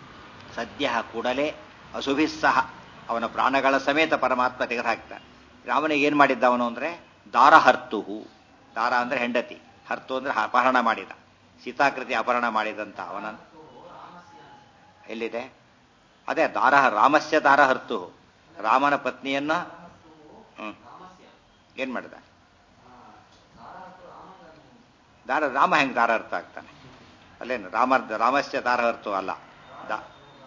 ಸದ್ಯ ಕೂಡಲೇ ಅಸುಭಿಸ್ಸಹ ಅವನ ಪ್ರಾಣಗಳ ಸಮೇತ ಪರಮಾತ್ಮ ತೆಗೆದುಹಾಕ್ತಾನೆ ರಾಮನಿಗೆ ಏನು ಮಾಡಿದ್ದ ಅವನು ಅಂದರೆ ದಾರ ಹರ್ತುಹು ದಾರ ಅಂದರೆ ಹೆಂಡತಿ ಹರ್ತು ಅಂದರೆ ಅಪಹರಣ ಮಾಡಿದ ಸೀತಾಕೃತಿ ಅಪಹರಣ ಮಾಡಿದಂತ ಅವನ ಎಲ್ಲಿದೆ ಅದೇ ದಾರ ರಾಮಸ್ಯ ದಾರ ಹರ್ತು ರಾಮನ ಪತ್ನಿಯನ್ನ ಹ್ಮ್ ಏನ್ ಮಾಡಿದ ದಾರ ರಾಮ ಹೆಂಗ್ ದಾರ ಅರ್ಥ ಆಗ್ತಾನೆ ಅಲ್ಲೇನು ರಾಮ ರಾಮಸ್ಯ ದಾರ ಅರ್ಥ ಅಲ್ಲ ದಾ-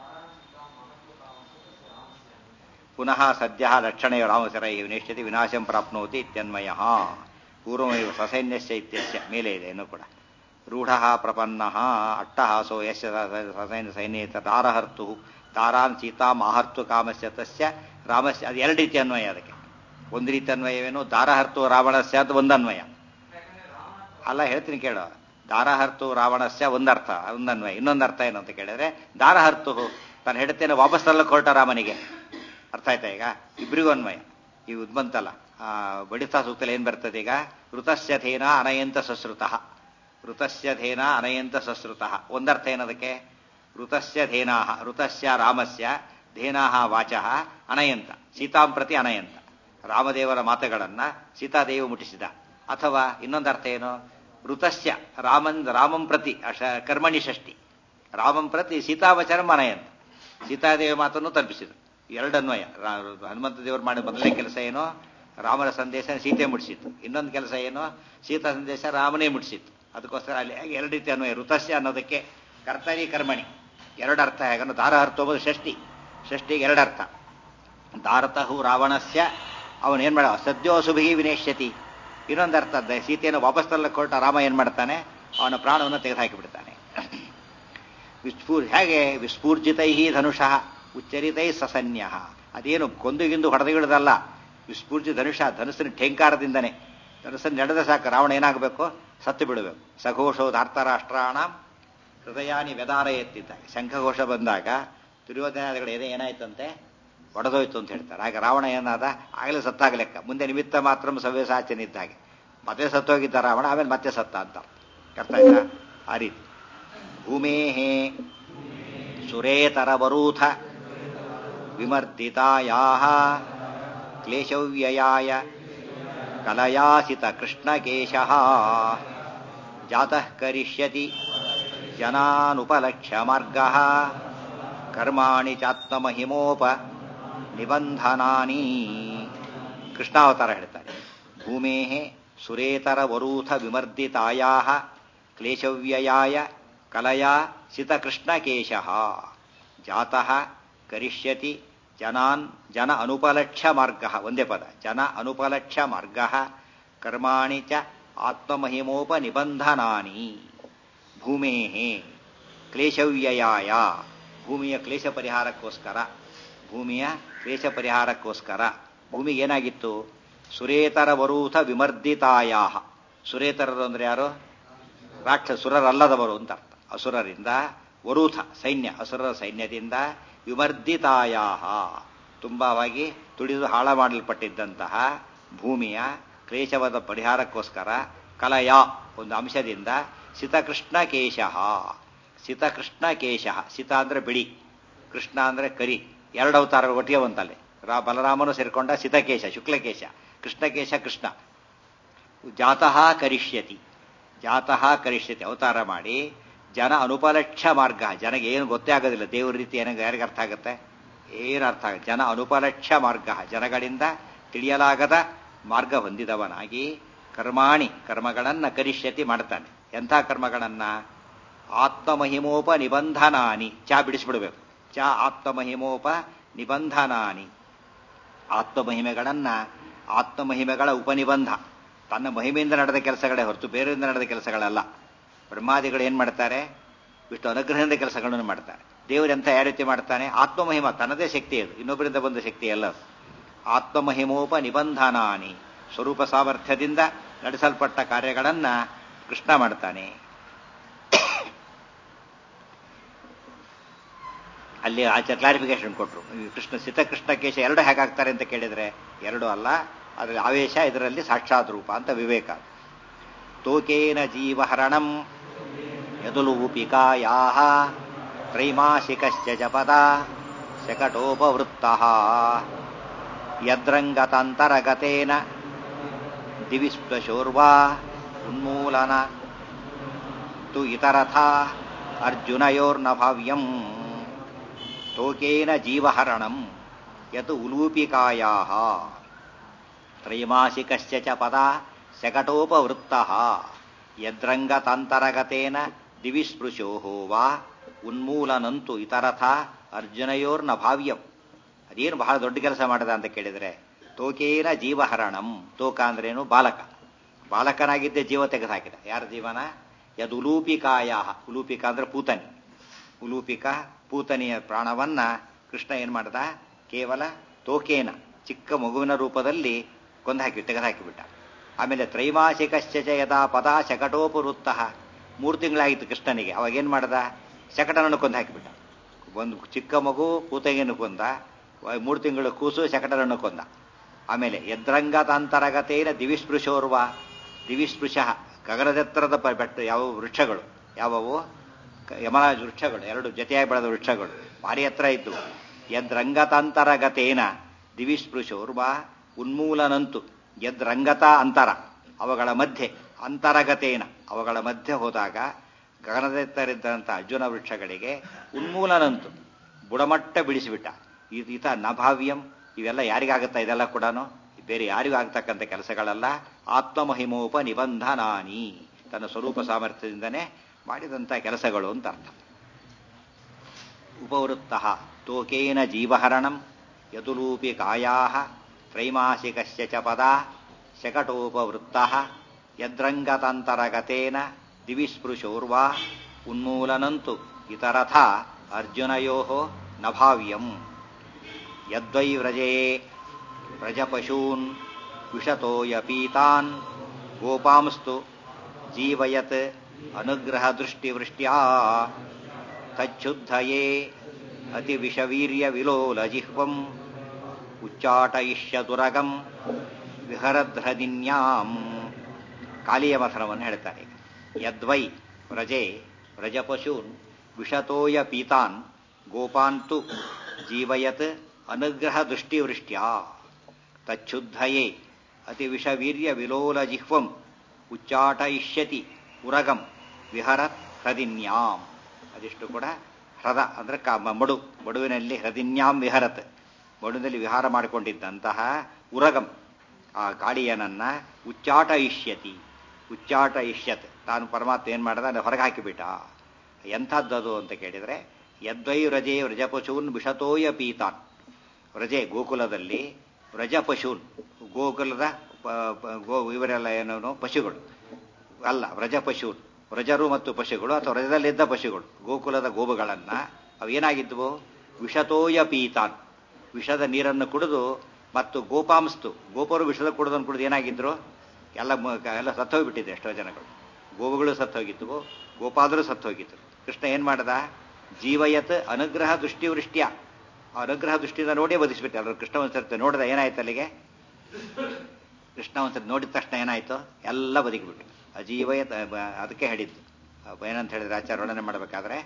ಪುನಃ ಸದ್ಯ ಲಕ್ಷಣೆ ರಾಮಸರೈ ವಿನೇಶ್ಯತಿ ವಿನಾಶಂ ಪ್ರಾಪ್ನೋತಿ ಇತ್ಯನ್ವಯ ಪೂರ್ವಮೇವ ಸಸೈನ್ಯಸ್ಯ ಇತ್ಯಸ್ಯ ಮೇಲೆ ಇದೆ ಇನ್ನು ಕೂಡ ರೂಢ ಪ್ರಪನ್ನ ಅಟ್ಟಹಾಸೋ ಯಶ ಸಸೈನ್ಯ ಸೈನ್ಯೇತ ದಾರಹರ್ತು ದಾರಾನ್ ಸೀತಾಂ ಆಹರ್ತು ಕಾಮಸ್ಯ ತಸ್ಯ ರಾಮಸ್ಯ ಅದು ಎರಡು ರೀತಿ ಅನ್ವಯ ಅದಕ್ಕೆ ಒಂದು ರೀತಿ ಅನ್ವಯವೇನು ದಾರಹರ್ತು ರಾವಣಸ್ಯ ಅದು ಒಂದು ಅನ್ವಯ ಅಲ್ಲ ಹೇಳ್ತೀನಿ ಕೇಳು ದಾರಹರ್ತು ರಾವಣಸ್ಯ ಒಂದರ್ಥ ಒಂದನ್ವಯ ಇನ್ನೊಂದು ಅರ್ಥ ಏನು ಅಂತ ಕೇಳಿದ್ರೆ ದಾರಹರ್ತು ತನ್ನ ಹೆಂಡತಿಯನ್ನು ವಾಪಸ್ ತರಲಿಕ್ಕೆ ಹೊರಟ ರಾಮನಿಗೆ ಅರ್ಥ ಆಯ್ತಾ ಈಗ ಇಬ್ಬರಿಗೂ ಅನ್ವಯ ಈ ಉದ್ಬಂತಲ್ಲ ಆ ಬಡಿತಾ ಸೂಕ್ತಲ್ಲಿ ಏನ್ ಬರ್ತದೆ ಈಗ ಋತಸ್ಯ ಥೇನ ಅನಯಂತ ಸಶ್ರುತಃ ಋತಸ್ಯ ಧೇನ ಅನಯಂತ ಸಶ್ರುತಃ ಒಂದರ್ಥ ಏನದಕ್ಕೆ ಋತಸ್ಯ ಧೇನಾಹ ಋತಸ್ಯ ರಾಮಸ್ಯ ಧೇನಾಹ ವಾಚಃ ಅನಯಂತ ಸೀತಾಂ ಪ್ರತಿ ಅನಯಂತ ರಾಮದೇವರ ಮಾತುಗಳನ್ನ ಸೀತಾದೇವಿ ಮುಟ್ಟಿಸಿದ ಅಥವಾ ಇನ್ನೊಂದರ್ಥ ಏನು ಋತಸ್ಯ ರಾಮನ್ ರಾಮಂ ಪ್ರತಿ ಅಶ ಕರ್ಮಣಿ ಷಷ್ಠಿ ರಾಮಂ ಪ್ರತಿ ಸೀತಾವಚರಂ ಅನಯಂತ ಸೀತಾದೇವಿ ಮಾತನ್ನು ತಲುಪಿಸಿದರು ಎರಡನ್ವಯ ರಾ- ಹನುಮಂತ ದೇವರು ಮಾಡಿದ ಮೊದಲನೇ ಕೆಲಸ ಏನು ರಾಮನ ಸಂದೇಶ ಸೀತೆ ಮುಟ್ಟಿಸಿತ್ತು ಇನ್ನೊಂದು ಕೆಲಸ ಏನು ಸೀತಾ ಸಂದೇಶ ರಾಮನೇ ಮುಟ್ಟಿಸಿತ್ತು ಅದಕ್ಕೋಸ್ಕರ ಅಲ್ಲಿ ಹಾಗೆ ಎರಡು ರೀತಿ ಅನ್ವಯ ಋತಸ್ಯ ಅನ್ನೋದಕ್ಕೆ ಕರ್ತರಿ ಕರ್ಮಣಿ ಎರಡು ಅರ್ಥ ಹೇಗನ್ನು ದಾರ ಅರ್ಥ ಹೋಗೋದು ಷಷ್ಠಿ ಷಷ್ಠಿಗೆ ಎರಡು ಅರ್ಥ ದಾರತಹು ರಾವಣಸ್ಯ ಅವನು ಏನ್ ಮಾಡ ಸದ್ಯೋ ಸುಭಿಗಿ ವಿನೇಶ್ಯತಿ ಇನ್ನೊಂದು ಅರ್ಥ ದ- ಸೀತೆಯನ್ನು ವಾಪಸ್ ತರಲಿಕ್ಕೆ ಹೊರಟ ರಾಮ ಏನ್ ಮಾಡ್ತಾನೆ ಅವನ ಪ್ರಾಣವನ್ನು ತೆಗೆದುಹಾಕಿ ಬಿಡ್ತಾನೆ ವಿಸ್ಫೂರ್ ಹೇಗೆ ವಿಸ್ಫೂರ್ಜಿತೈ ಧನುಷಃ ಉಚ್ಚರಿತೈ ಸಸನ್ಯ ಅದೇನು ಕೊಂದುಗಿಂದು ಹೊಡೆದುಗಿಡದಲ್ಲ ವಿಸ್ಫೂರ್ಜಿ ಧನುಷ ಧನುಸ್ಸಿನ ಠೇಂಕಾರದಿಂದನೇ ಧನುಸ್ಸನ್ನು ನಡೆದ ಸಾಕು ರಾವಣ ಏನಾಗಬೇಕು ಸತ್ತು ಬಿಡಬೇಕು ಸಘೋಷೋ ಧಾರ್ತರಾಷ್ಟ್ರಾಣ ಹೃದಯಾನಿ ವ್ಯದಾರ ಎತ್ತಿದ್ದ ಶಂಖಘೋಷ ಬಂದಾಗ ದುರ್ಯೋಧನಾದಿಗಳು ಏನೇ ಏನಾಯ್ತಂತೆ ಒಡೆದೋಯ್ತು ಅಂತ ಹೇಳ್ತಾರೆ ಹಾಗೆ ರಾವಣ ಏನಾದ ಆಗಲೇ ಸತ್ತಾಗ ಲೆಕ್ಕ ಮುಂದೆ ನಿಮಿತ್ತ ಮಾತ್ರ ಸವ್ಯಸಾಚನೆ ಇದ್ದ ಹಾಗೆ ಮತ್ತೆ ಸತ್ತೋಗಿದ್ದ ರಾವಣ ಆಮೇಲೆ ಮತ್ತೆ ಸತ್ತ ಅಂತ ಅರ್ಥ ಆಯ್ತಾ ಆ ರೀತಿ ಭೂಮೇಹೇ ಸುರೇತರವರೂಥ ವಿಮರ್ದಿತಾಯಾ ಕ್ಲೇಶವ್ಯಯಾಯ ಕಲಯಾಸಿತ ಕೃಷ್ಣಕೇಶ ಜಾತಃ ಕರಿಷ್ಯತಿ ಜನಾನುಪಲಕ್ಷ್ಯ ಮಾರ್ಗ ಕರ್ಮಾಣಿ ಚಾತ್ಮಮಹಿಮೋಪ ನಿಬಂಧನಾನಿ ಕೃಷ್ಣಾವತಾರ ಹೇಳ್ತಾರೆ ಭೂಮೇ ಸುರೇತರ ವರೂಥ ವಿಮರ್ದಿತಾಯಾ ಕ್ಲೇಶವ್ಯಯಾಯ ಕಲಯಾ ಸಿತಕೃಷ್ಣಕೇಶ ಜಾತಃ ಕರಿಷ್ಯತಿ ಜನಾನ್ ಜನ ಅನುಪಲಕ್ಷ್ಯ ಮಾರ್ಗ ಒಂದೇ ಪದ ಜನ ಅನುಪಲಕ್ಷ್ಯ ಮಾರ್ಗ ಕರ್ಮಾಣಿ ಚ ಆತ್ಮಮಹಿಮೋಪ ನಿಬಂಧನಾನಿ ಭೂಮೇಹೇ ಕ್ಲೇಶವ್ಯಯಾಯ ಭೂಮಿಯ ಕ್ಲೇಶ ಪರಿಹಾರಕ್ಕೋಸ್ಕರ ಭೂಮಿಯ ಕ್ಲೇಶ ಪರಿಹಾರಕ್ಕೋಸ್ಕರ ಭೂಮಿಗೆ ಏನಾಗಿತ್ತು ಸುರೇತರ ವರೂಥ ವಿಮರ್ದಿತಾಯ ಸುರೇತರರು ಅಂದ್ರೆ ಯಾರು ರಾಕ್ಷಸ ಸುರರಲ್ಲದವರು ಅಂತ ಅರ್ಥ ಅಸುರರಿಂದ ವರೂಥ ಸೈನ್ಯ ಅಸುರರ ಸೈನ್ಯದಿಂದ ವಿಮರ್ದಿತಾಯ ತುಂಬಾವಾಗಿ ತುಳಿದು ಹಾಳ ಮಾಡಲ್ಪಟ್ಟಿದ್ದಂತಹ ಭೂಮಿಯ ಕ್ಲೇಶವಾದ ಪರಿಹಾರಕ್ಕೋಸ್ಕರ ಕಲಯ ಒಂದು ಅಂಶದಿಂದ ಸಿತಕೃಷ್ಣ ಕೇಶ ಸಿತಕೃಷ್ಣ ಕೇಶ ಸಿತ ಅಂದ್ರೆ ಬಿಳಿ ಕೃಷ್ಣ ಅಂದ್ರೆ ಕರಿ ಎರಡು ಅವತಾರ ಒಟ್ಟಿಗೆ ಬಂತಲ್ಲಿ ರಾ ಬಲರಾಮನು ಸೇರಿಕೊಂಡ ಸಿತಕೇಶ ಶುಕ್ಲಕೇಶ ಕೃಷ್ಣಕೇಶ ಕೃಷ್ಣ ಜಾತಃ ಕರಿಷ್ಯತಿ ಜಾತಃ ಕರಿಷ್ಯತಿ ಅವತಾರ ಮಾಡಿ ಜನ ಅನುಪಲಕ್ಷ್ಯ ಮಾರ್ಗ ಜನಗೆ ಏನು ಗೊತ್ತೇ ಆಗೋದಿಲ್ಲ ದೇವ್ರ ರೀತಿ ಏನಾಗ ಯಾರಿಗೆ ಅರ್ಥ ಆಗುತ್ತೆ ಏನು ಅರ್ಥ ಆಗುತ್ತೆ ಜನ ಅನುಪಲಕ್ಷ್ಯ ಮಾರ್ಗ ಜನಗಳಿಂದ ತಿಳಿಯಲಾಗದ ಮಾರ್ಗ ಹೊಂದಿದವನಾಗಿ ಕರ್ಮಾಣಿ ಕರ್ಮಗಳನ್ನ ಕರಿಷ್ಯತಿ ಮಾಡ್ತಾನೆ ಎಂಥ ಕರ್ಮಗಳನ್ನ ಆತ್ಮಮಹಿಮೋಪ ನಿಬಂಧನಾನಿ ಚಾ ಬಿಡಿಸ್ಬಿಡ್ಬೇಕು ಚಾ ಆತ್ಮಮಹಿಮೋಪ ನಿಬಂಧನಾನಿ ಆತ್ಮಮಹಿಮೆಗಳನ್ನ ಆತ್ಮಮಹಿಮೆಗಳ ಉಪನಿಬಂಧ ತನ್ನ ಮಹಿಮೆಯಿಂದ ನಡೆದ ಕೆಲಸಗಳೇ ಹೊರತು ಬೇರೆಯಿಂದ ನಡೆದ ಕೆಲಸಗಳಲ್ಲ ಬ್ರಹ್ಮಾದಿಗಳು ಏನ್ ಮಾಡ್ತಾರೆ ವಿಷ್ಣು ಅನುಗ್ರಹದಿಂದ ಕೆಲಸಗಳನ್ನು ಮಾಡ್ತಾರೆ ದೇವರೆಂತ ಯಾವ ರೀತಿ ಮಾಡ್ತಾನೆ ಆತ್ಮಮಹಿಮ ತನ್ನದೇ ಶಕ್ತಿ ಅದು ಇನ್ನೊಬ್ಬರಿಂದ ಬಂದ ಶಕ್ತಿ ಅಲ್ಲ ಅದು. ಆತ್ಮಮಹಿಮೋಪ ನಿಬಂಧನಾನಿ ಸ್ವರೂಪ ಸಾಮರ್ಥ್ಯದಿಂದ ನಡೆಸಲ್ಪಟ್ಟ ಕಾರ್ಯಗಳನ್ನ ಕೃಷ್ಣ ಮಾಡ್ತಾನೆ ಅಲ್ಲಿ ಆಚೆ ಕ್ಲಾರಿಫಿಕೇಶನ್ ಕೊಟ್ಟರು ಕೃಷ್ಣ ಸಿತಕೃಷ್ಣ ಕೇಶ ಎರಡು ಹೇಗಾಗ್ತಾರೆ ಅಂತ ಕೇಳಿದ್ರೆ ಎರಡು ಅಲ್ಲ ಅದರಲ್ಲಿ ಆವೇಶ ಇದರಲ್ಲಿ ಸಾಕ್ಷಾತ್ ರೂಪ ಅಂತ ವಿವೇಕ ತೋಕೇನ ಜೀವಹರಣಂ ಯದುಲೂಪಿಕಾಯಾ ತ್ರೈಮಾಸಿಕಶ್ಚ ಜಪದ ಶಕಟೋಪವೃತ್ತ ಯದ್ರಂಗತಾಂತರಗತೇನ ದಿವಿಸ್ಪಶೋರ್ವಾ ಉನ್ಮೂಲನ ತು ಇತರಥ ಅರ್ಜುನಯೋರ್ನ ಭಾವ್ಯಂ ತೋಕೇನ ಜೀವಹರಣಂ ಯತ್ ಉಲೂಪಿಕಾಯಾ ತ್ರೈಮಾಸಿಕಶ್ಚ ಚ ಪದ ಶಕಟೋಪವೃತ್ತ ಯದ್ರಂಗತಾಂತರಗತೇನ ದಿವಿಸ್ಪೃಶೋ ವಾ ಉನ್ಮೂಲನಂತು ಇತರಥ ಅರ್ಜುನಯೋರ್ನ ಭಾವ್ಯಂ ಅದೇನು ಬಹಳ ದೊಡ್ಡ ಕೆಲಸ ಮಾಡದ ಅಂತ ಕೇಳಿದ್ರೆ ತೋಕೇನ ಜೀವಹರಣಂ ತೋಕ ಅಂದ್ರೇನು ಬಾಲಕ ಬಾಲಕನಾಗಿದ್ದೇ ಜೀವ ತೆಗೆದುಹಾಕಿದ ಯಾರ ಜೀವನ ಯದ್ ಉಲೂಪಿಕಾಯ ಉಲೂಪಿಕ ಅಂದ್ರೆ ಪೂತನಿ ಉಲೂಪಿಕ ಪೂತನಿಯ ಪ್ರಾಣವನ್ನ ಕೃಷ್ಣ ಏನ್ ಮಾಡ್ದ ಕೇವಲ ತೋಕೇನ ಚಿಕ್ಕ ಮಗುವಿನ ರೂಪದಲ್ಲಿ ಕೊಂದಾಕಿ ತೆಗೆದುಹಾಕಿಬಿಟ್ಟ ಆಮೇಲೆ ತ್ರೈಮಾಸಿಕಶ್ಚ ಯದಾ ಪದ ಶಕಟೋಪವೃತ್ತ ಮೂರು ತಿಂಗಳಾಗಿತ್ತು ಕೃಷ್ಣನಿಗೆ ಅವಾಗ ಏನ್ ಮಾಡ್ದ ಶಕಟನನ್ನು ಕೊಂದು ಹಾಕಿಬಿಟ್ಟ ಒಂದು ಚಿಕ್ಕ ಮಗು ಪೂತಂಗಿಯನ್ನು ಕೊಂದ ಮೂರು ತಿಂಗಳ ಕೂಸು ಶಕಟನನ್ನು ಕೊಂದ ಆಮೇಲೆ ಯದ್ರಂಗತಾಂತರಗತೇನ ದಿವಿಸ್ಪೃಶೋರ್ವ ದಿವಿಸ್ಪೃಶ ಗಗನದೆತ್ತರದ ಪ- ಬೆಟ್ಟ ಯಾವ ವೃಕ್ಷಗಳು ಯಾವುವು ಕ- ಯಮರಾಜ ವೃಕ್ಷಗಳು ಎರಡು ಜೊತೆಯಾಗಿ ಬೆಳೆದ ವೃಕ್ಷಗಳು ಭಾರಿ ಎತ್ತರ ಇತ್ತು ಯದ್ರಂಗತಾಂತರಗತೇನ ದಿವಿಸ್ಪೃಶೋರ್ವ ಉನ್ಮೂಲನಂತು ಯದ್ರಂಗತ ಅಂತರ ಅವುಗಳ ಮಧ್ಯೆ ಅಂತರಗತೇನ ಅವುಗಳ ಮಧ್ಯೆ ಹೋದಾಗ ಗಗನದೆತ್ತರಿದ್ದಂಥ ಅರ್ಜುನ ವೃಕ್ಷಗಳಿಗೆ ಉನ್ಮೂಲನಂತು ಬುಡಮಟ್ಟ ಬಿಡಿಸಿಬಿಟ್ಟ ಈ- ಈತ ನಭಾವ್ಯಂ ಇವೆಲ್ಲ ಯಾರಿಗಾಗುತ್ತಾ ಇದೆಲ್ಲ ಕೂಡ ಬೇರೆ ಯಾರಿಗೂ ಆಗ್ತಕ್ಕಂಥ ಕೆಲಸಗಳಲ್ಲ ಆತ್ಮಮಹಿಮೋಪ ನಿಬಂಧನಾನಿ ತನ್ನ ಸ್ವರೂಪ ಸಾಮರ್ಥ್ಯದಿಂದನೇ ಮಾಡಿದಂಥ ಕೆಲಸಗಳು ಅಂತ ಅರ್ಥ ಉಪವೃತ್ತ ತೋಕೇನ ಜೀವಹರಣಂ ಯದುಲೂಪಿ ಕಾಯಾ ತ್ರೈಮಾಸಿಕಶ್ಚ ಚ ಪದ ಶಕಟೋಪವೃತ್ತ ಯದ್ರಂಗತಾಂತರಗತೇನ ದಿವಿಸ್ಪೃಶೋರ್ವಾ ಉನ್ಮೂಲನಂತು ಇತರಥ ಅರ್ಜುನಯೋ ನಭಾವ್ಯಂ ಯದ್ವೈ ವ್ರಜೇ ವ್ರಜಪಶೂನ್ ವಿಷತೋಯಪೀತಾನ್ ಗೋಪಾಂಸ್ತು ಜೀವಯತ್ ಅನುಗ್ರಹ ದೃಷ್ಟಿವೃಷ್ಟ್ಯಾ ತಚ್ಚುದ್ಧಯೇ ಅತಿ ವಿಷವೀರ್ಯ ವಿಲೋಲ ಜಿಹ್ವಂ ಉಚ್ಚಾಟಯಿಷ್ಯದುರಗಂ ವಿಹರಧ್ರದಿನ್ಯಾಂ ಕಾಲಿಯ ಮಥನವನ್ನು ಹೇಳ್ತಾರೆ ಯದ್ವೈ ವ್ರಜೆ ವ್ರಜಪಶೂನ್ ವಿಷತೋಯ ಪೀತಾನ್ ಗೋಪಾಂತು ಜೀವಯತ್ ಅನುಗ್ರಹ ದೃಷ್ಟಿವೃಷ್ಟ್ಯಾ ತಚ್ಚುದ್ಧಯೇ ಅತಿ ವಿಷವೀರ್ಯ ವಿಲೋಲ ಜಿಹ್ವಂ ಉಚ್ಚಾಟಯಿಷ್ಯತಿ ಉರಗಂ ವಿಹರತ್ ಹೃದಿನ್ಯಾಂ ಅದಿಷ್ಟು ಕೂಡ ಹೃದ ಅಂದ್ರೆ ಕಾ ಮ- ಮಡು ಮಡುವಿನಲ್ಲಿ ಹೃದಿನ್ಯಾಂ ವಿಹರತ್ ಮಡುವಿನಲ್ಲಿ ವಿಹಾರ ಮಾಡಿಕೊಂಡಿದ್ದಂತಹ ಉರಗಂ ಆ ಕಾಳಿಯನನ್ನ ಉಚ್ಚಾಟ ಇಷ್ಯತಿ ಉಚ್ಚಾಟ ಇಷ್ಯತ್ ತಾನು ಪರಮಾತ್ಮ ಏನ್ ಮಾಡ್ದ ಅಂದ್ರೆ ಹೊರಗೆ ಹಾಕಿಬಿಟ್ಟ ಎಂಥದ್ದದು ಅಂತ ಕೇಳಿದ್ರೆ ಯದ್ವೈ ವ್ರಜೆ ವ್ರಜಪಶೂನ್ ವಿಷತೋಯ ಪೀತಾನ್ ವ್ರಜೆ ಗೋಕುಲದಲ್ಲಿ ವ್ರಜಪಶೂನ್ ಗೋಕುಲದ ಪ- ಪ- ಗೋ ಇವರೆಲ್ಲ ಏನೋ ಪಶುಗಳು ಅಲ್ಲ ವ್ರಜಪಶೂನ್ ವ್ರಜರು ಮತ್ತು ಪಶುಗಳು ಅಥವಾ ವ್ರಜದಲ್ಲಿದ್ದ ಪಶುಗಳು ಗೋಕುಲದ ಗೋವುಗಳನ್ನ ಅವೇನಾಗಿದ್ವು ವಿಷತೋಯ ಪೀತಾನ್ ವಿಷದ ನೀರನ್ನು ಕುಡಿದು ಮತ್ತು ಗೋಪಾಂಸ್ತು ಗೋಪರು ವಿಷದ ಕುಡಿದನ್ನು ಕುಡಿದು ಏನಾಗಿದ್ರು ಎಲ್ಲ ಮ- ಎಲ್ಲ ಸತ್ತೋಗ್ಬಿಟ್ಟಿದೆ ಎಷ್ಟೋ ಜನಗಳು ಗೋವುಗಳು ಸತ್ತೋಗಿದ್ವು ಗೋಪಾದರು ಸತ್ತೋಗಿದ್ರು ಕೃಷ್ಣ ಏನ್ ಮಾಡ್ದ ಜೀವಯತ್ ಅನುಗ್ರಹ ದೃಷ್ಟಿವೃಷ್ಟ್ಯ ಆ ಅನುಗ್ರಹ ದೃಷ್ಟಿಯಿಂದ ನೋಡೇ ಬದಿಸ್ಬಿಟ್ಟೆ ಎಲ್ಲರೂ ಕೃಷ್ಣ ಒಂದ್ಸರ್ತಿ ನೋಡ್ದ ಏನಾಯ್ತು ಅಲ್ಲಿಗೆ ಕೃಷ್ಣ ಒಂದ್ಸರಿ ನೋಡಿದ ತಕ್ಷಣ ಏನಾಯ್ತು ಎಲ್ಲ ಬದುಕಿಬಿಟ್ಟು ಅಜೀವಯತ್ ಬ- ಅದಕ್ಕೆ ಹೇಳಿದ್ದು ಅಹ್ ಏನಂತ ಹೇಳಿದ್ರೆ ಆಚಾರ ವರ್ಣನೆ ಮಾಡಬೇಕಾದ್ರೆ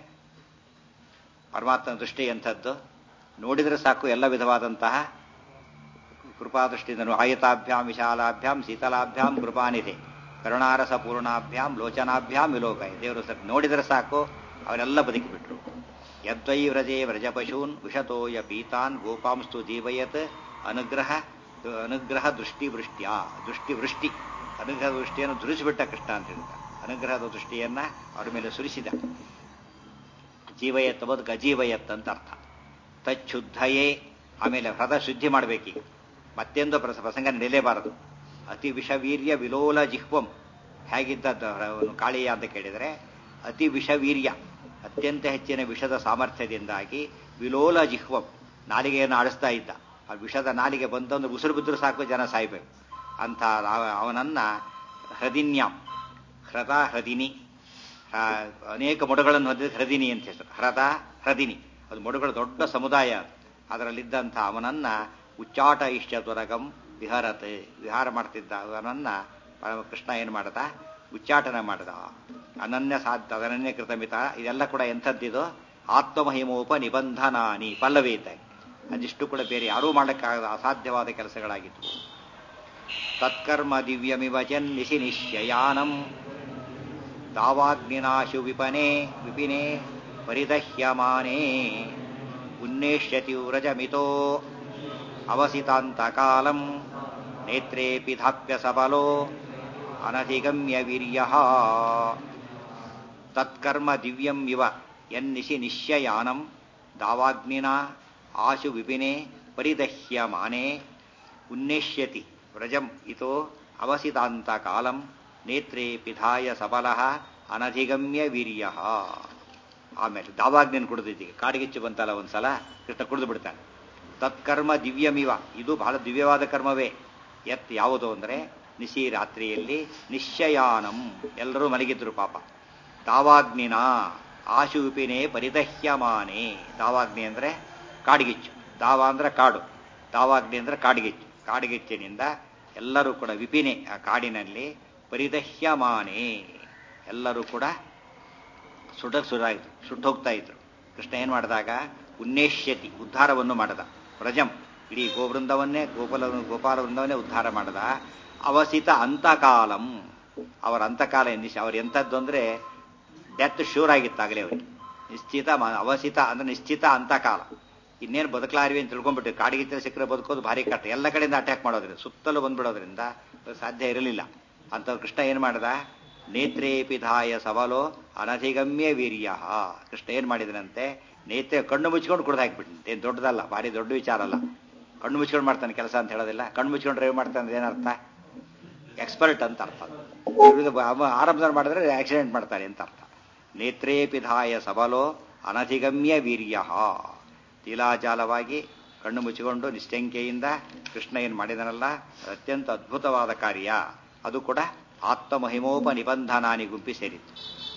ಪರಮಾತ್ಮನ ದೃಷ್ಟಿ ಎಂಥದ್ದು ನೋಡಿದ್ರೆ ಸಾಕು ಎಲ್ಲ ವಿಧವಾದಂತಹ ಕೃಪಾದೃಷ್ಟಿಯಿಂದ ಆಯತಾಭ್ಯಾಂ ವಿಶಾಲಾಭ್ಯಾಂ ಶೀತಲಾಭ್ಯಾಂ ಕೃಪಾನಿಧಿ ಕರುಣಾರಸ ಪೂರ್ಣಾಭ್ಯಾಂ ಲೋಚನಾಭ್ಯಾಂ ವಿಲೋಕಾಯ ದೇವರು ಸರ್ ನೋಡಿದರೆ ಸಾಕು ಅವರೆಲ್ಲ ಬದುಕಿಬಿಟ್ರು ಯದ್ವೈ ವ್ರಜೇ ವ್ರಜಪಶೂನ್ ವಿಷತೋಯ ಪೀತಾನ್ ಗೋಪಾಂಸ್ತು ಜೀವಯತ್ ಅನುಗ್ರಹ ಅನುಗ್ರಹ ದೃಷ್ಟಿ ವೃಷ್ಟ್ಯ ದೃಷ್ಟಿ ವೃಷ್ಟಿ ಅನುಗ್ರಹ ದೃಷ್ಟಿಯನ್ನು ಧರಿಸಿಬಿಟ್ಟ ಕೃಷ್ಣ ಅಂತ ಹೇಳಿದ ಅನುಗ್ರಹದ ದೃಷ್ಟಿಯನ್ನ ಅವರ ಮೇಲೆ ಸುರಿಸಿದ ಜೀವಯತ್ ಬದುಕು ಅಜೀವಯತ್ ಅಂತ ಅರ್ಥ ತಚ್ಚುದ್ಧಯೇ ಆಮೇಲೆ ಹೃದ ಶುದ್ಧಿ ಮಾಡಬೇಕೀಗ ಮತ್ತೆಂದು ಪ್ರಸ- ಪ್ರಸಂಗ ನಡೆಯಲೇಬಾರದು ಅತಿ ವಿಷವೀರ್ಯ ವಿಲೋಲ ಜಿಹ್ವಂ ಹೇಗಿದ್ದದ್ದು ಅವನು ಕಾಳಿಯ ಅಂತ ಕೇಳಿದರೆ ಅತಿ ವಿಷವೀರ್ಯ ಅತ್ಯಂತ ಹೆಚ್ಚಿನ ವಿಷದ ಸಾಮರ್ಥ್ಯದಿಂದಾಗಿ ವಿಲೋಲ ಜಿಹ್ವಂ ನಾಲಿಗೆಯನ್ನು ಆಡಿಸ್ತಾ ಇದ್ದ ಆ ವಿಷದ ನಾಲಿಗೆ ಬಂತಂದ್ರೆ ಉಸಿರು ಬಿದ್ದರೂ ಸಾಕು ಜನ ಸಾಯ್ಬೇಕು ಅಂತ ಅವ- ಅವನನ್ನ ಹೃದಿನ್ಯಾಂ ಹೃದ ಹೃದಿನಿ ಆ, ಅನೇಕ ಮೊಡಗಳನ್ನು ಹೊಂದಿದ ಹೃದಿನಿ ಅಂತ ಹೆಸರು ಹೃದ ಹೃದಿನಿ ಅದು ಮೊಡಗಳ ದೊಡ್ಡ ಸಮುದಾಯ ಅದು. ಅದರಲ್ಲಿದ್ದಂಥ ಅವನನ್ನ ಉಚ್ಚಾಟ ಇಷ್ಟ ದುರಗಂ ವಿಹರತೆ ವಿಹಾರ ಮಾಡ್ತಿದ್ದ ಅವನನ್ನ ಪರಮ ಕೃಷ್ಣ ಏನು ಮಾಡದ ಉಚ್ಚಾಟನ ಮಾಡದ ಅನನ್ಯ ಸಾಧ್ಯ ಅನನ್ಯ ಕೃತಮಿತ ಇದೆಲ್ಲ ಕೂಡ ಎಂಥದ್ದಿದು ಆತ್ಮಮಹಿಮೋಪ ನಿಬಂಧನಾನಿ ಪಲ್ಲವಿ ಇದ್ದಾಗ ಅದಿಷ್ಟು ಕೂಡ ಬೇರೆ ಯಾರೂ ಮಾಡಕ್ಕಾಗದ ಅಸಾಧ್ಯವಾದ ಕೆಲಸಗಳಾಗಿತ್ತು ತತ್ಕರ್ಮ ದಿವ್ಯಮಿವ ಜನ್ನಿಸಿ ನಿಶ್ಚಯಾನಂ ತಾವಾಗ್ನಿನಾಶು ವಿಪನೆ ವಿಪಿನೆ ಪರಿದಹ್ಯಮಾನೇ ಉನ್ನೇಷ್ಯತಿ ವ್ರಜಮಿತೋ ಅವಸಿತಾಂತಕಾಲಂ ನೇತ್ರೇ ಪಿಧಾಪ್ಯ ಸಬಲೋ ಅನಧಿಗಮ್ಯ ವೀರ್ಯ ತತ್ಕರ್ಮ ದಿವ್ಯಂ ಇವ ಯನ್ನಿಶಿ ನಿಶ್ಯಯಾನಂ ದಾವಾಗ್ನಿನಾ ಆಶು ವಿಪಿನೆ ಪರಿದಹ್ಯಮಾನೆ ಉನ್ನೇಷ್ಯತಿ ವ್ರಜಂ ಇತೋ ಅವಸಿತಾಂತಕಾಲಂ ನೇತ್ರೇ ಪಿಧಾಯ ಸಬಲಃ ಅನಧಿಗಮ್ಯ ವೀರ್ಯ ಆಮೇಲೆ ದಾವಾಗ್ನೇನು ಕುಡಿದಿದ್ದೀಗ ಕಾಡಿಗಿಚ್ಚು ಬಂತಲ್ಲ ಒಂದ್ಸಲ ಕೃಷ್ಣ ಕುಡಿದು ಬಿಡ್ತಾನೆ ತತ್ಕರ್ಮ ದಿವ್ಯಮಿವ ಇದು ಬಹಳ ದಿವ್ಯವಾದ ಕರ್ಮವೇ ಎತ್ ಯಾವುದು ಅಂದರೆ ನಿಶಿ ರಾತ್ರಿಯಲ್ಲಿ ನಿಶ್ಚಯಾನಂ ಎಲ್ಲರೂ ಮಲಗಿದ್ರು ಪಾಪ ದಾವಾಗ್ನಿನ ಆಶುವಿಪಿನೇ ಪರಿದಹ್ಯಮಾನೆ ದಾವಾಗ್ನಿ ಅಂದ್ರೆ ಕಾಡ್ಗಿಚ್ಚು ದಾವ ಅಂದ್ರೆ ಕಾಡು ದಾವಾಗ್ನಿ ಅಂದ್ರೆ ಕಾಡ್ಗಿಚ್ಚು ಕಾಡ್ಗಿಚ್ಚಿನಿಂದ ಎಲ್ಲರೂ ಕೂಡ ವಿಪಿನೆ ಆ ಕಾಡಿನಲ್ಲಿ ಪರಿದಹ್ಯಮಾನೆ ಎಲ್ಲರೂ ಕೂಡ ಸುಡಕ್ ಸುರಾಯಿತು ಸುಟ್ಟೋಗ್ತಾ ಇದ್ರು ಕೃಷ್ಣ ಏನ್ ಮಾಡಿದಾಗ ಉನ್ನೇಷ್ಯತಿ ಉದ್ಧಾರವನ್ನು ಮಾಡದ ವ್ರಜಂ ಇಡೀ ಗೋವೃಂದವನ್ನೇ ಗೋಪಾಲ ಗೋಪಾಲ ವೃಂದವನ್ನೇ ಉದ್ಧಾರ ಮಾಡದ ಅವಸಿತ ಅಂತಕಾಲಂ ಅವರ ಅಂತಕಾಲ ಎನ್ನಿಸಿ ಅವ್ರು ಎಂಥದ್ದು ಅಂದ್ರೆ ಡೆತ್ ಶೂರ್ ಆಗಿತ್ತಾಗಲೇ ಅವರಿಗೆ ನಿಶ್ಚಿತ ಮ- ಅವಸಿತ ಅಂದ್ರೆ ನಿಶ್ಚಿತ ಅಂತಕಾಲ ಇನ್ನೇನು ಬದುಕಲಾರಿವಿ ಅಂತ ತಿಳ್ಕೊಂಡ್ಬಿಟ್ಟು ಕಾಡಿಗೆ ಸಿಕ್ಕರೆ ಬದುಕೋದು ಭಾರಿ ಕಷ್ಟ ಎಲ್ಲ ಕಡೆಯಿಂದ ಅಟ್ಯಾಕ್ ಮಾಡೋದ್ರಿಂದ ಸುತ್ತಲೂ ಬಂದ್ಬಿಡೋದ್ರಿಂದ ಅದು ಸಾಧ್ಯ ಇರಲಿಲ್ಲ ಅಂತ ಕೃಷ್ಣ ಏನ್ ಮಾಡ್ದ ನೇತ್ರೇಪಿಧಾಯ ಸವಲೋ ಅನಧಿಗಮ್ಯ ವೀರ್ಯ ಕೃಷ್ಣ ಏನ್ ಮಾಡಿದನಂತೆ ನೇತ್ರೆ ಕಣ್ಣು ಮುಚ್ಕೊಂಡು ಕುಡ್ದು ಹಾಕ್ಬಿಟ್ಟಂತೆ ಏನ್ ದೊಡ್ಡದಲ್ಲ ಭಾರಿ ದೊಡ್ಡ ವಿಚಾರ ಅಲ್ಲ ಕಣ್ಣು ಮುಚ್ಕೊಂಡು ಮಾಡ್ತಾನೆ ಕೆಲಸ ಅಂತ ಹೇಳೋದಿಲ್ಲ ಕಣ್ಣು ಮುಚ್ಕೊಂಡು ಡ್ರೈವ್ ಮಾಡ್ತಾನೆ ಅಂದ್ರೆ ಏನರ್ಥ ಎಕ್ಸ್ಪರ್ಟ್ ಅಂತ ಅರ್ಥ ಇವ್ರದ್ದು ಅವ ಆರಂಭದಲ್ಲಿ ಮಾಡಿದ್ರೆ ಆಕ್ಸಿಡೆಂಟ್ ಮಾಡ್ತಾರೆ ಅಂತ ಅರ್ಥ ನೇತ್ರೇಪಿಧಾಯ ಸಬಲೋ ಅನಧಿಗಮ್ಯ ವೀರ್ಯ ಲೀಲಾಜಾಲವಾಗಿ ಕಣ್ಣು ಮುಚ್ಚಿಕೊಂಡು ನಿಶ್ಚಂಕೆಯಿಂದ ಕೃಷ್ಣ ಏನು ಮಾಡಿದನಲ್ಲ ಅದು ಅತ್ಯಂತ ಅದ್ಭುತವಾದ ಕಾರ್ಯ ಅದು ಕೂಡ ಆತ್ಮಮಹಿಮೋಪ ನಿಬಂಧನಾನಿ ಗುಂಪಿ ಸೇರಿತ್ತು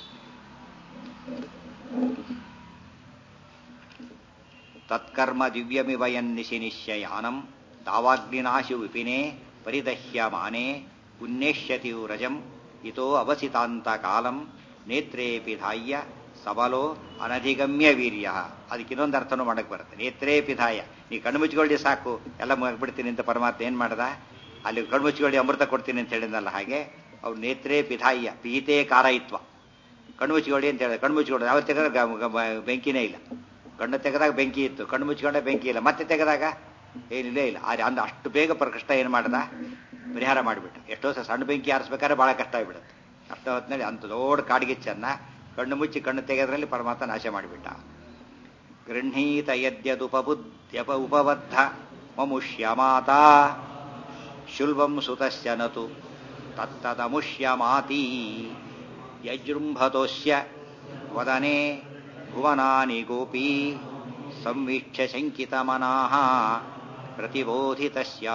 ತತ್ಕರ್ಮ ದಿವ್ಯಮಿವ ಯನ್ನಿಶಿ ನಿಶ್ಚಯಾನಂ ದಾವಾಗ್ನಿನಾಶು ವಿಪಿನೆ ಪರಿದಹ್ಯಮಾನೆ ಉನ್ನೇಷ್ಯತಿ ವ್ರಜಂ ಇತೋ ಅವಸಿತಾಂತ ಕಾಲಂ ನೇತ್ರೇಪಿ ಧಾಯ್ಯ ಸಬಲೋ ಅನಧಿಗಮ್ಯ ವೀರ್ಯ ಅದಕ್ಕೆ ಇನ್ನೊಂದು ಅರ್ಥನೂ ಮಾಡಕ್ ಬರುತ್ತೆ ನೇತ್ರೇ ಪಿಧಾಯ ನೀ ಕಣ್ಣು ಮುಚ್ಚಿಕೊಳ್ಳಿ ಸಾಕು ಎಲ್ಲ ಮುಗಿಬಿಡ್ತೀನಿ ಅಂತ ಪರಮಾತ್ಮ ಏನ್ ಮಾಡ್ದ ಅಲ್ಲಿ ಕಣ್ಣು ಮುಚ್ಚಿಕೊಳ್ಳಿ ಅಮೃತ ಕೊಡ್ತೀನಿ ಅಂತ ಹೇಳಿದ್ನಲ್ಲ ಹಾಗೆ ಅವ್ರು ನೇತ್ರೇ ಪಿಧಾಯ್ಯ ಪೀತೆ ಕಾರಾಯಿತ್ವ ಕಣ್ಣು ಮುಚ್ಚಿಕೊಳ್ಳಿ ಅಂತ ಹೇಳಿದ ಕಣ್ಣು ಮುಚ್ಚಿಕೊಳ್ಳಿ ಯಾವ ತೆಗೆದಾಗ ಬೆಂಕಿನೇ ಇಲ್ಲ ಕಣ್ಣು ತೆಗೆದಾಗ ಬೆಂಕಿ ಇತ್ತು ಕಣ್ಣು ಮುಚ್ಕೊಂಡೆ ಬೆಂಕಿ ಇಲ್ಲ ಮತ್ತೆ ತೆಗೆದಾಗ ಏನಿಲ್ಲೇ ಇಲ್ಲ ಆದ್ರೆ ಅಂದ ಅಷ್ಟು ಬೇಗ ಪ್ರಕೃಷ್ಟ ಏನು ಮಾಡ್ದ ಪರಿಹಾರ ಮಾಡಿಬಿಟ್ಟ ಎಷ್ಟೋ ಸಲ ಸಣ್ಣ ಬೆಂಕಿ ಆರಿಸ್ಬೇಕಾದ್ರೆ ಬಹಳ ಕಷ್ಟ ಆಗಿಬಿಡುತ್ತೆ ಅಷ್ಟ ಹೊತ್ತಿನಲ್ಲಿ ಅಂತ ದೊಡ್ಡ ಕಾಡ್ಗಿಚ್ಚನ್ನ ಕಣ್ಣು ಮುಚ್ಚಿ ಕಣ್ಣು ತೆಗೆದ್ರಲ್ಲಿ ಪರಮಾತ್ಮ ನಾಶ ಮಾಡಿಬಿಟ್ಟ ಗೃಹೀತ ಯದ್ಯದುಪಬುದ್ಧ್ಯಪ ಉಪಬದ್ಧ ಮಮುಷ್ಯ ಮಾತಾ ಶುಲ್ವಂ ಸುತಶ್ಚ ನತು ತತ್ತದಮುಷ್ಯ ಮಾತಿ ಯಜೃಂಭತೋಸ್ಯ ವದನೆ ಭುವನಾನಿ ಗೋಪಿ ಸಂವೀಕ್ಷ್ಯ ಶಂಕಿತಮನಾಃ ಪ್ರತಿಬೋಧಿತಸ್ಯ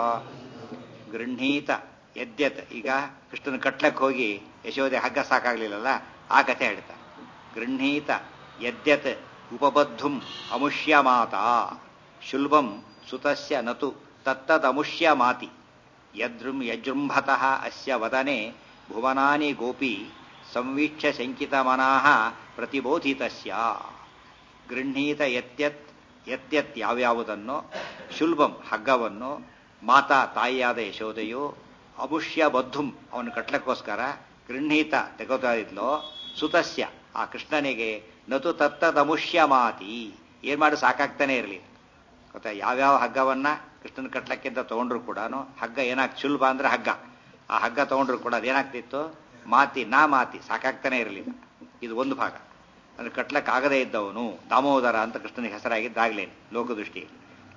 ಗೃಹೀತ ಯದ್ಯತ್ ಈಗ ಕೃಷ್ಣನ ಕಟ್ಲಕ್ಕೆ ಹೋಗಿ ಯಶೋದೆ ಹಗ್ಗ ಸಾಕಾಗ್ಲಿಲ್ಲಲ್ಲ ಆ ಕಥೆ ಹೇಳ್ತಾ ಗೃಹೀತ ಯದ್ಯತ್ ಉಪಬದ್ಧುಂ ಅಮುಷ್ಯ ಮಾತಾ ಶುಲ್ಬಂ ಸುತಸ್ಯ ನತು ತತ್ತದಮುಷ್ಯ ಮಾತಿ ಯದೃಂ ಯಜೃಂಭತಃ ಅಸ್ಯ ವದನೆ ಭುವನಾನಿ ಗೋಪಿ ಸಂವೀಕ್ಷ್ಯ ಶಂಕಿತಮನಾಃ ಪ್ರತಿಬೋಧಿತಸ್ಯ ಗೃಹೀತ ಯತ್ಯತ್ ಯತ್ಯತ್ ಯಾವ್ಯಾವುದನ್ನು ಶುಲ್ಬಂ ಹಗ್ಗವನ್ನು ಮಾತಾ ತಾಯಿಯಾದ ಯಶೋದೆಯು ಅಮುಷ್ಯ ಬದ್ಧುಂ ಅವನು ಕಟ್ಲಕ್ಕೋಸ್ಕರ ಗೃಹೀತ ತೆಗೋತಾ ಇದ್ಲೋ ಸುತಸ್ಯ ಆ ಕೃಷ್ಣನಿಗೆ ನತು ತತ್ತದಮುಷ್ಯ ಮಾತಿ ಏನ್ ಮಾಡಿ ಸಾಕಾಗ್ತಾನೆ ಇರಲಿ ಗೊತ್ತಾ ಯಾವ್ಯಾವ ಹಗ್ಗವನ್ನ ಕೃಷ್ಣನ ಕಟ್ಲಕ್ಕಿಂತ ತಗೊಂಡ್ರು ಕೂಡ ಹಗ್ಗ ಏನಾಗ್ ಸುಲಭ ಅಂದ್ರೆ ಹಗ್ಗ ಆ ಹಗ್ಗ ತಗೊಂಡ್ರು ಕೂಡ ಅದೇನಾಗ್ತಿತ್ತು ಮಾತಿ ನಾ ಮಾತಿ ಸಾಕಾಗ್ತಾನೆ ಇರಲಿಲ್ಲ ಇದು ಒಂದು ಭಾಗ ಅಂದ್ರೆ ಕಟ್ಲಕ್ ಆಗದೇ ಇದ್ದವನು ದಾಮೋದರ ಅಂತ ಕೃಷ್ಣನಿಗೆ ಹೆಸರಾಗಿದ್ದಾಗ್ಲೇನು ಲೋಕದೃಷ್ಟಿಯಲ್ಲಿ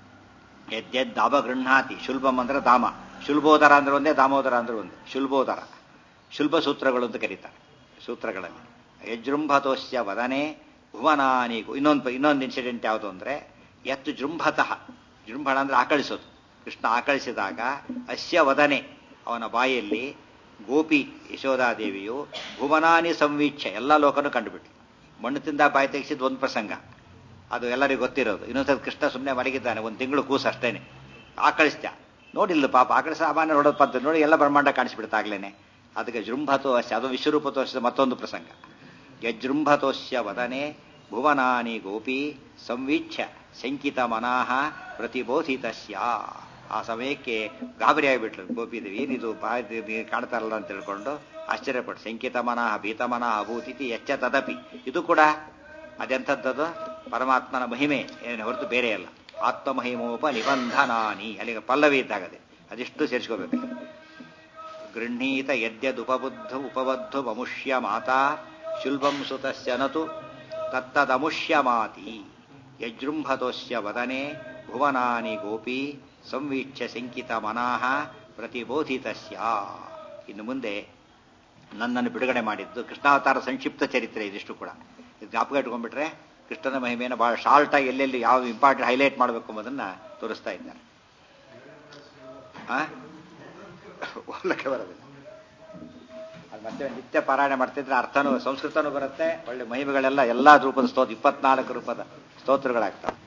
ಯದ್ಯದ್ ದಾಮ ಗೃಹಾತಿ ಶುಲ್ಭಂ ಅಂದ್ರೆ ದಾಮ ಶುಲ್ಬೋದರ ಅಂದ್ರೆ ಒಂದೇ ದಾಮೋದರ ಅಂದ್ರೆ ಒಂದೇ ಶುಲ್ಬೋದರ ಶುಲ್ಭ ಸೂತ್ರಗಳು ಅಂತ ಕರೀತಾರೆ ಸೂತ್ರಗಳಲ್ಲಿ ಯಜೃಂಭತೋಸ್ಯ ವದನೆ ಭುವನಾನಿಗೂ ಇನ್ನೊಂದು ಇನ್ನೊಂದು ಇನ್ಸಿಡೆಂಟ್ ಯಾವುದು ಅಂದ್ರೆ ಎತ್ತು ಜೃಂಭತಃ ಜೃಂಭಣ ಅಂದ್ರೆ ಆಕಳಿಸೋದು ಕೃಷ್ಣ ಆಕಳಿಸಿದಾಗ ಅಸ್ಯ ವದನೆ ಅವನ ಬಾಯಲ್ಲಿ ಗೋಪಿ ಯಶೋಧಾದೇವಿಯು ಭುವನಾನಿ ಸಂವೀಕ್ಷೆ ಎಲ್ಲ ಲೋಕನು ಕಂಡುಬಿಟ್ಲು ಮಣ್ಣು ತಿಂದ ಬಾಯಿ ತೆಗೆಸಿದ ಒಂದು ಪ್ರಸಂಗ ಅದು ಎಲ್ಲರಿಗೂ ಗೊತ್ತಿರೋದು ಇನ್ನೊಂದ್ಸಲ ಕೃಷ್ಣ ಸುಮ್ಮನೆ ಮಲಗಿದ್ದಾನೆ ಒಂದು ತಿಂಗಳು ಕೂಸು ಅಷ್ಟೇನೆ ಆಕಳಿಸ್ತ ನೋಡಿಲ್ಲ ಪಾಪ ಆಕಳಿಸ ಸಾಮಾನ್ಯ ನೋಡೋದು ಪದ್ಧತಿ ನೋಡಿ ಎಲ್ಲ ಬ್ರಹ್ಮಾಂಡ ಕಾಣಿಸ್ಬಿಡ್ತಾಗ್ಲೇನೆ ಅದಕ್ಕೆ ಜೃಂಭತೋಸ್ಯ ಅದು ವಿಶ್ವರೂಪ ತೋರಿಸಿದ ಮತ್ತೊಂದು ಪ್ರಸಂಗ ಯಜೃಂಭತೋಸ್ಯ ವದನೆ ಭುವನಾನಿ ಗೋಪಿ ಸಂವೀಕ್ಷ ಶಂಕಿತ ಮನಾಹ ಪ್ರತಿಬೋಧಿತಸ್ಯ ಆ ಸಮಯಕ್ಕೆ ಗಾಬರಿ ಆಗಿಬಿಟ್ಲು ಗೋಪಿದೇವಿ ಏನಿದು ಬಾಯಿ ಕಾಣ್ತಾರಲ್ಲ ಅಂತ ತಿಳ್ಕೊಂಡು ಆಶ್ಚರ್ಯಪಟ್ಟು ಶಂಕಿತ ಮನಃ ಭೀತ ಮನಃ ಅಭೂತಿಥಿ ಎಚ್ಚ ತದಪಿ ಇದು ಕೂಡ ಅದೆಂಥದ್ದದು ಪರಮಾತ್ಮನ ಮಹಿಮೆ ಏನು ಹೊರತು ಬೇರೆ ಅಲ್ಲ ಆತ್ಮಮಹಿಮೋಪ ನಿಬಂಧನಾನಿ ಅಲ್ಲಿಗೆ ಪಲ್ಲವಿ ಇದ್ದಾಗದೆ ಅದಿಷ್ಟು ಸೇರಿಸ್ಕೋಬೇಕು ಗೃಹೀತ ಯದ್ಯದುಪಬುದ್ಧ ಉಪಬದ್ಧು ಅಮುಷ್ಯ ಮಾತಾ ಶುಲ್ಭಂ ಸುತಸ್ಯ ನತು ತತ್ತದಮುಷ್ಯ ಮಾತಿ ಯಜೃಂಭತೋಸ್ಯ ವದನೆ ಭುವನಾನಿ ಗೋಪಿ ಸಂವೀಕ್ಷ್ಯ ಶಂಕಿತ ಮನಾಹ ಪ್ರತಿಬೋಧಿತಸ್ಯ ಇನ್ನು ಮುಂದೆ ನನ್ನನ್ನು ಬಿಡುಗಡೆ ಮಾಡಿದ್ದು ಕೃಷ್ಣಾವತಾರ ಸಂಕ್ಷಿಪ್ತ ಚರಿತ್ರೆ ಇದಿಷ್ಟು ಕೂಡ ಇದು ಜ್ಞಾಪಕ ಇಟ್ಕೊಂಡ್ಬಿಟ್ರೆ ಕೃಷ್ಣನ ಮಹಿಮೆಯನ್ನು ಬಹಳ ಶಾರ್ಟ್ ಆಗಿ ಎಲ್ಲೆಲ್ಲಿ ಯಾವ ಇಂಪಾರ್ಟೆಂಟ್ ಹೈಲೈಟ್ ಮಾಡಬೇಕು ಎಂಬುದನ್ನ ತೋರಿಸ್ತಾ ಇದ್ದಾರೆ ಓದಲಿಕ್ಕೆ ಬರೋದಿಲ್ಲ ಅದು ಮತ್ತೆ ನಿತ್ಯ ಪಾರಾಯಣ ಮಾಡ್ತಿದ್ರೆ ಅರ್ಥನೂ ಸಂಸ್ಕೃತನೂ ಬರುತ್ತೆ ಒಳ್ಳೆ ಮಹಿಮೆಗಳೆಲ್ಲ ಎಲ್ಲಾ ರೂಪದ ಸ್ತೋತ್ರ ಇಪ್ಪತ್ನಾಲ್ಕು ರೂಪದ ಸ್ತೋತ್ರಗಳಾಗ್ತವೆ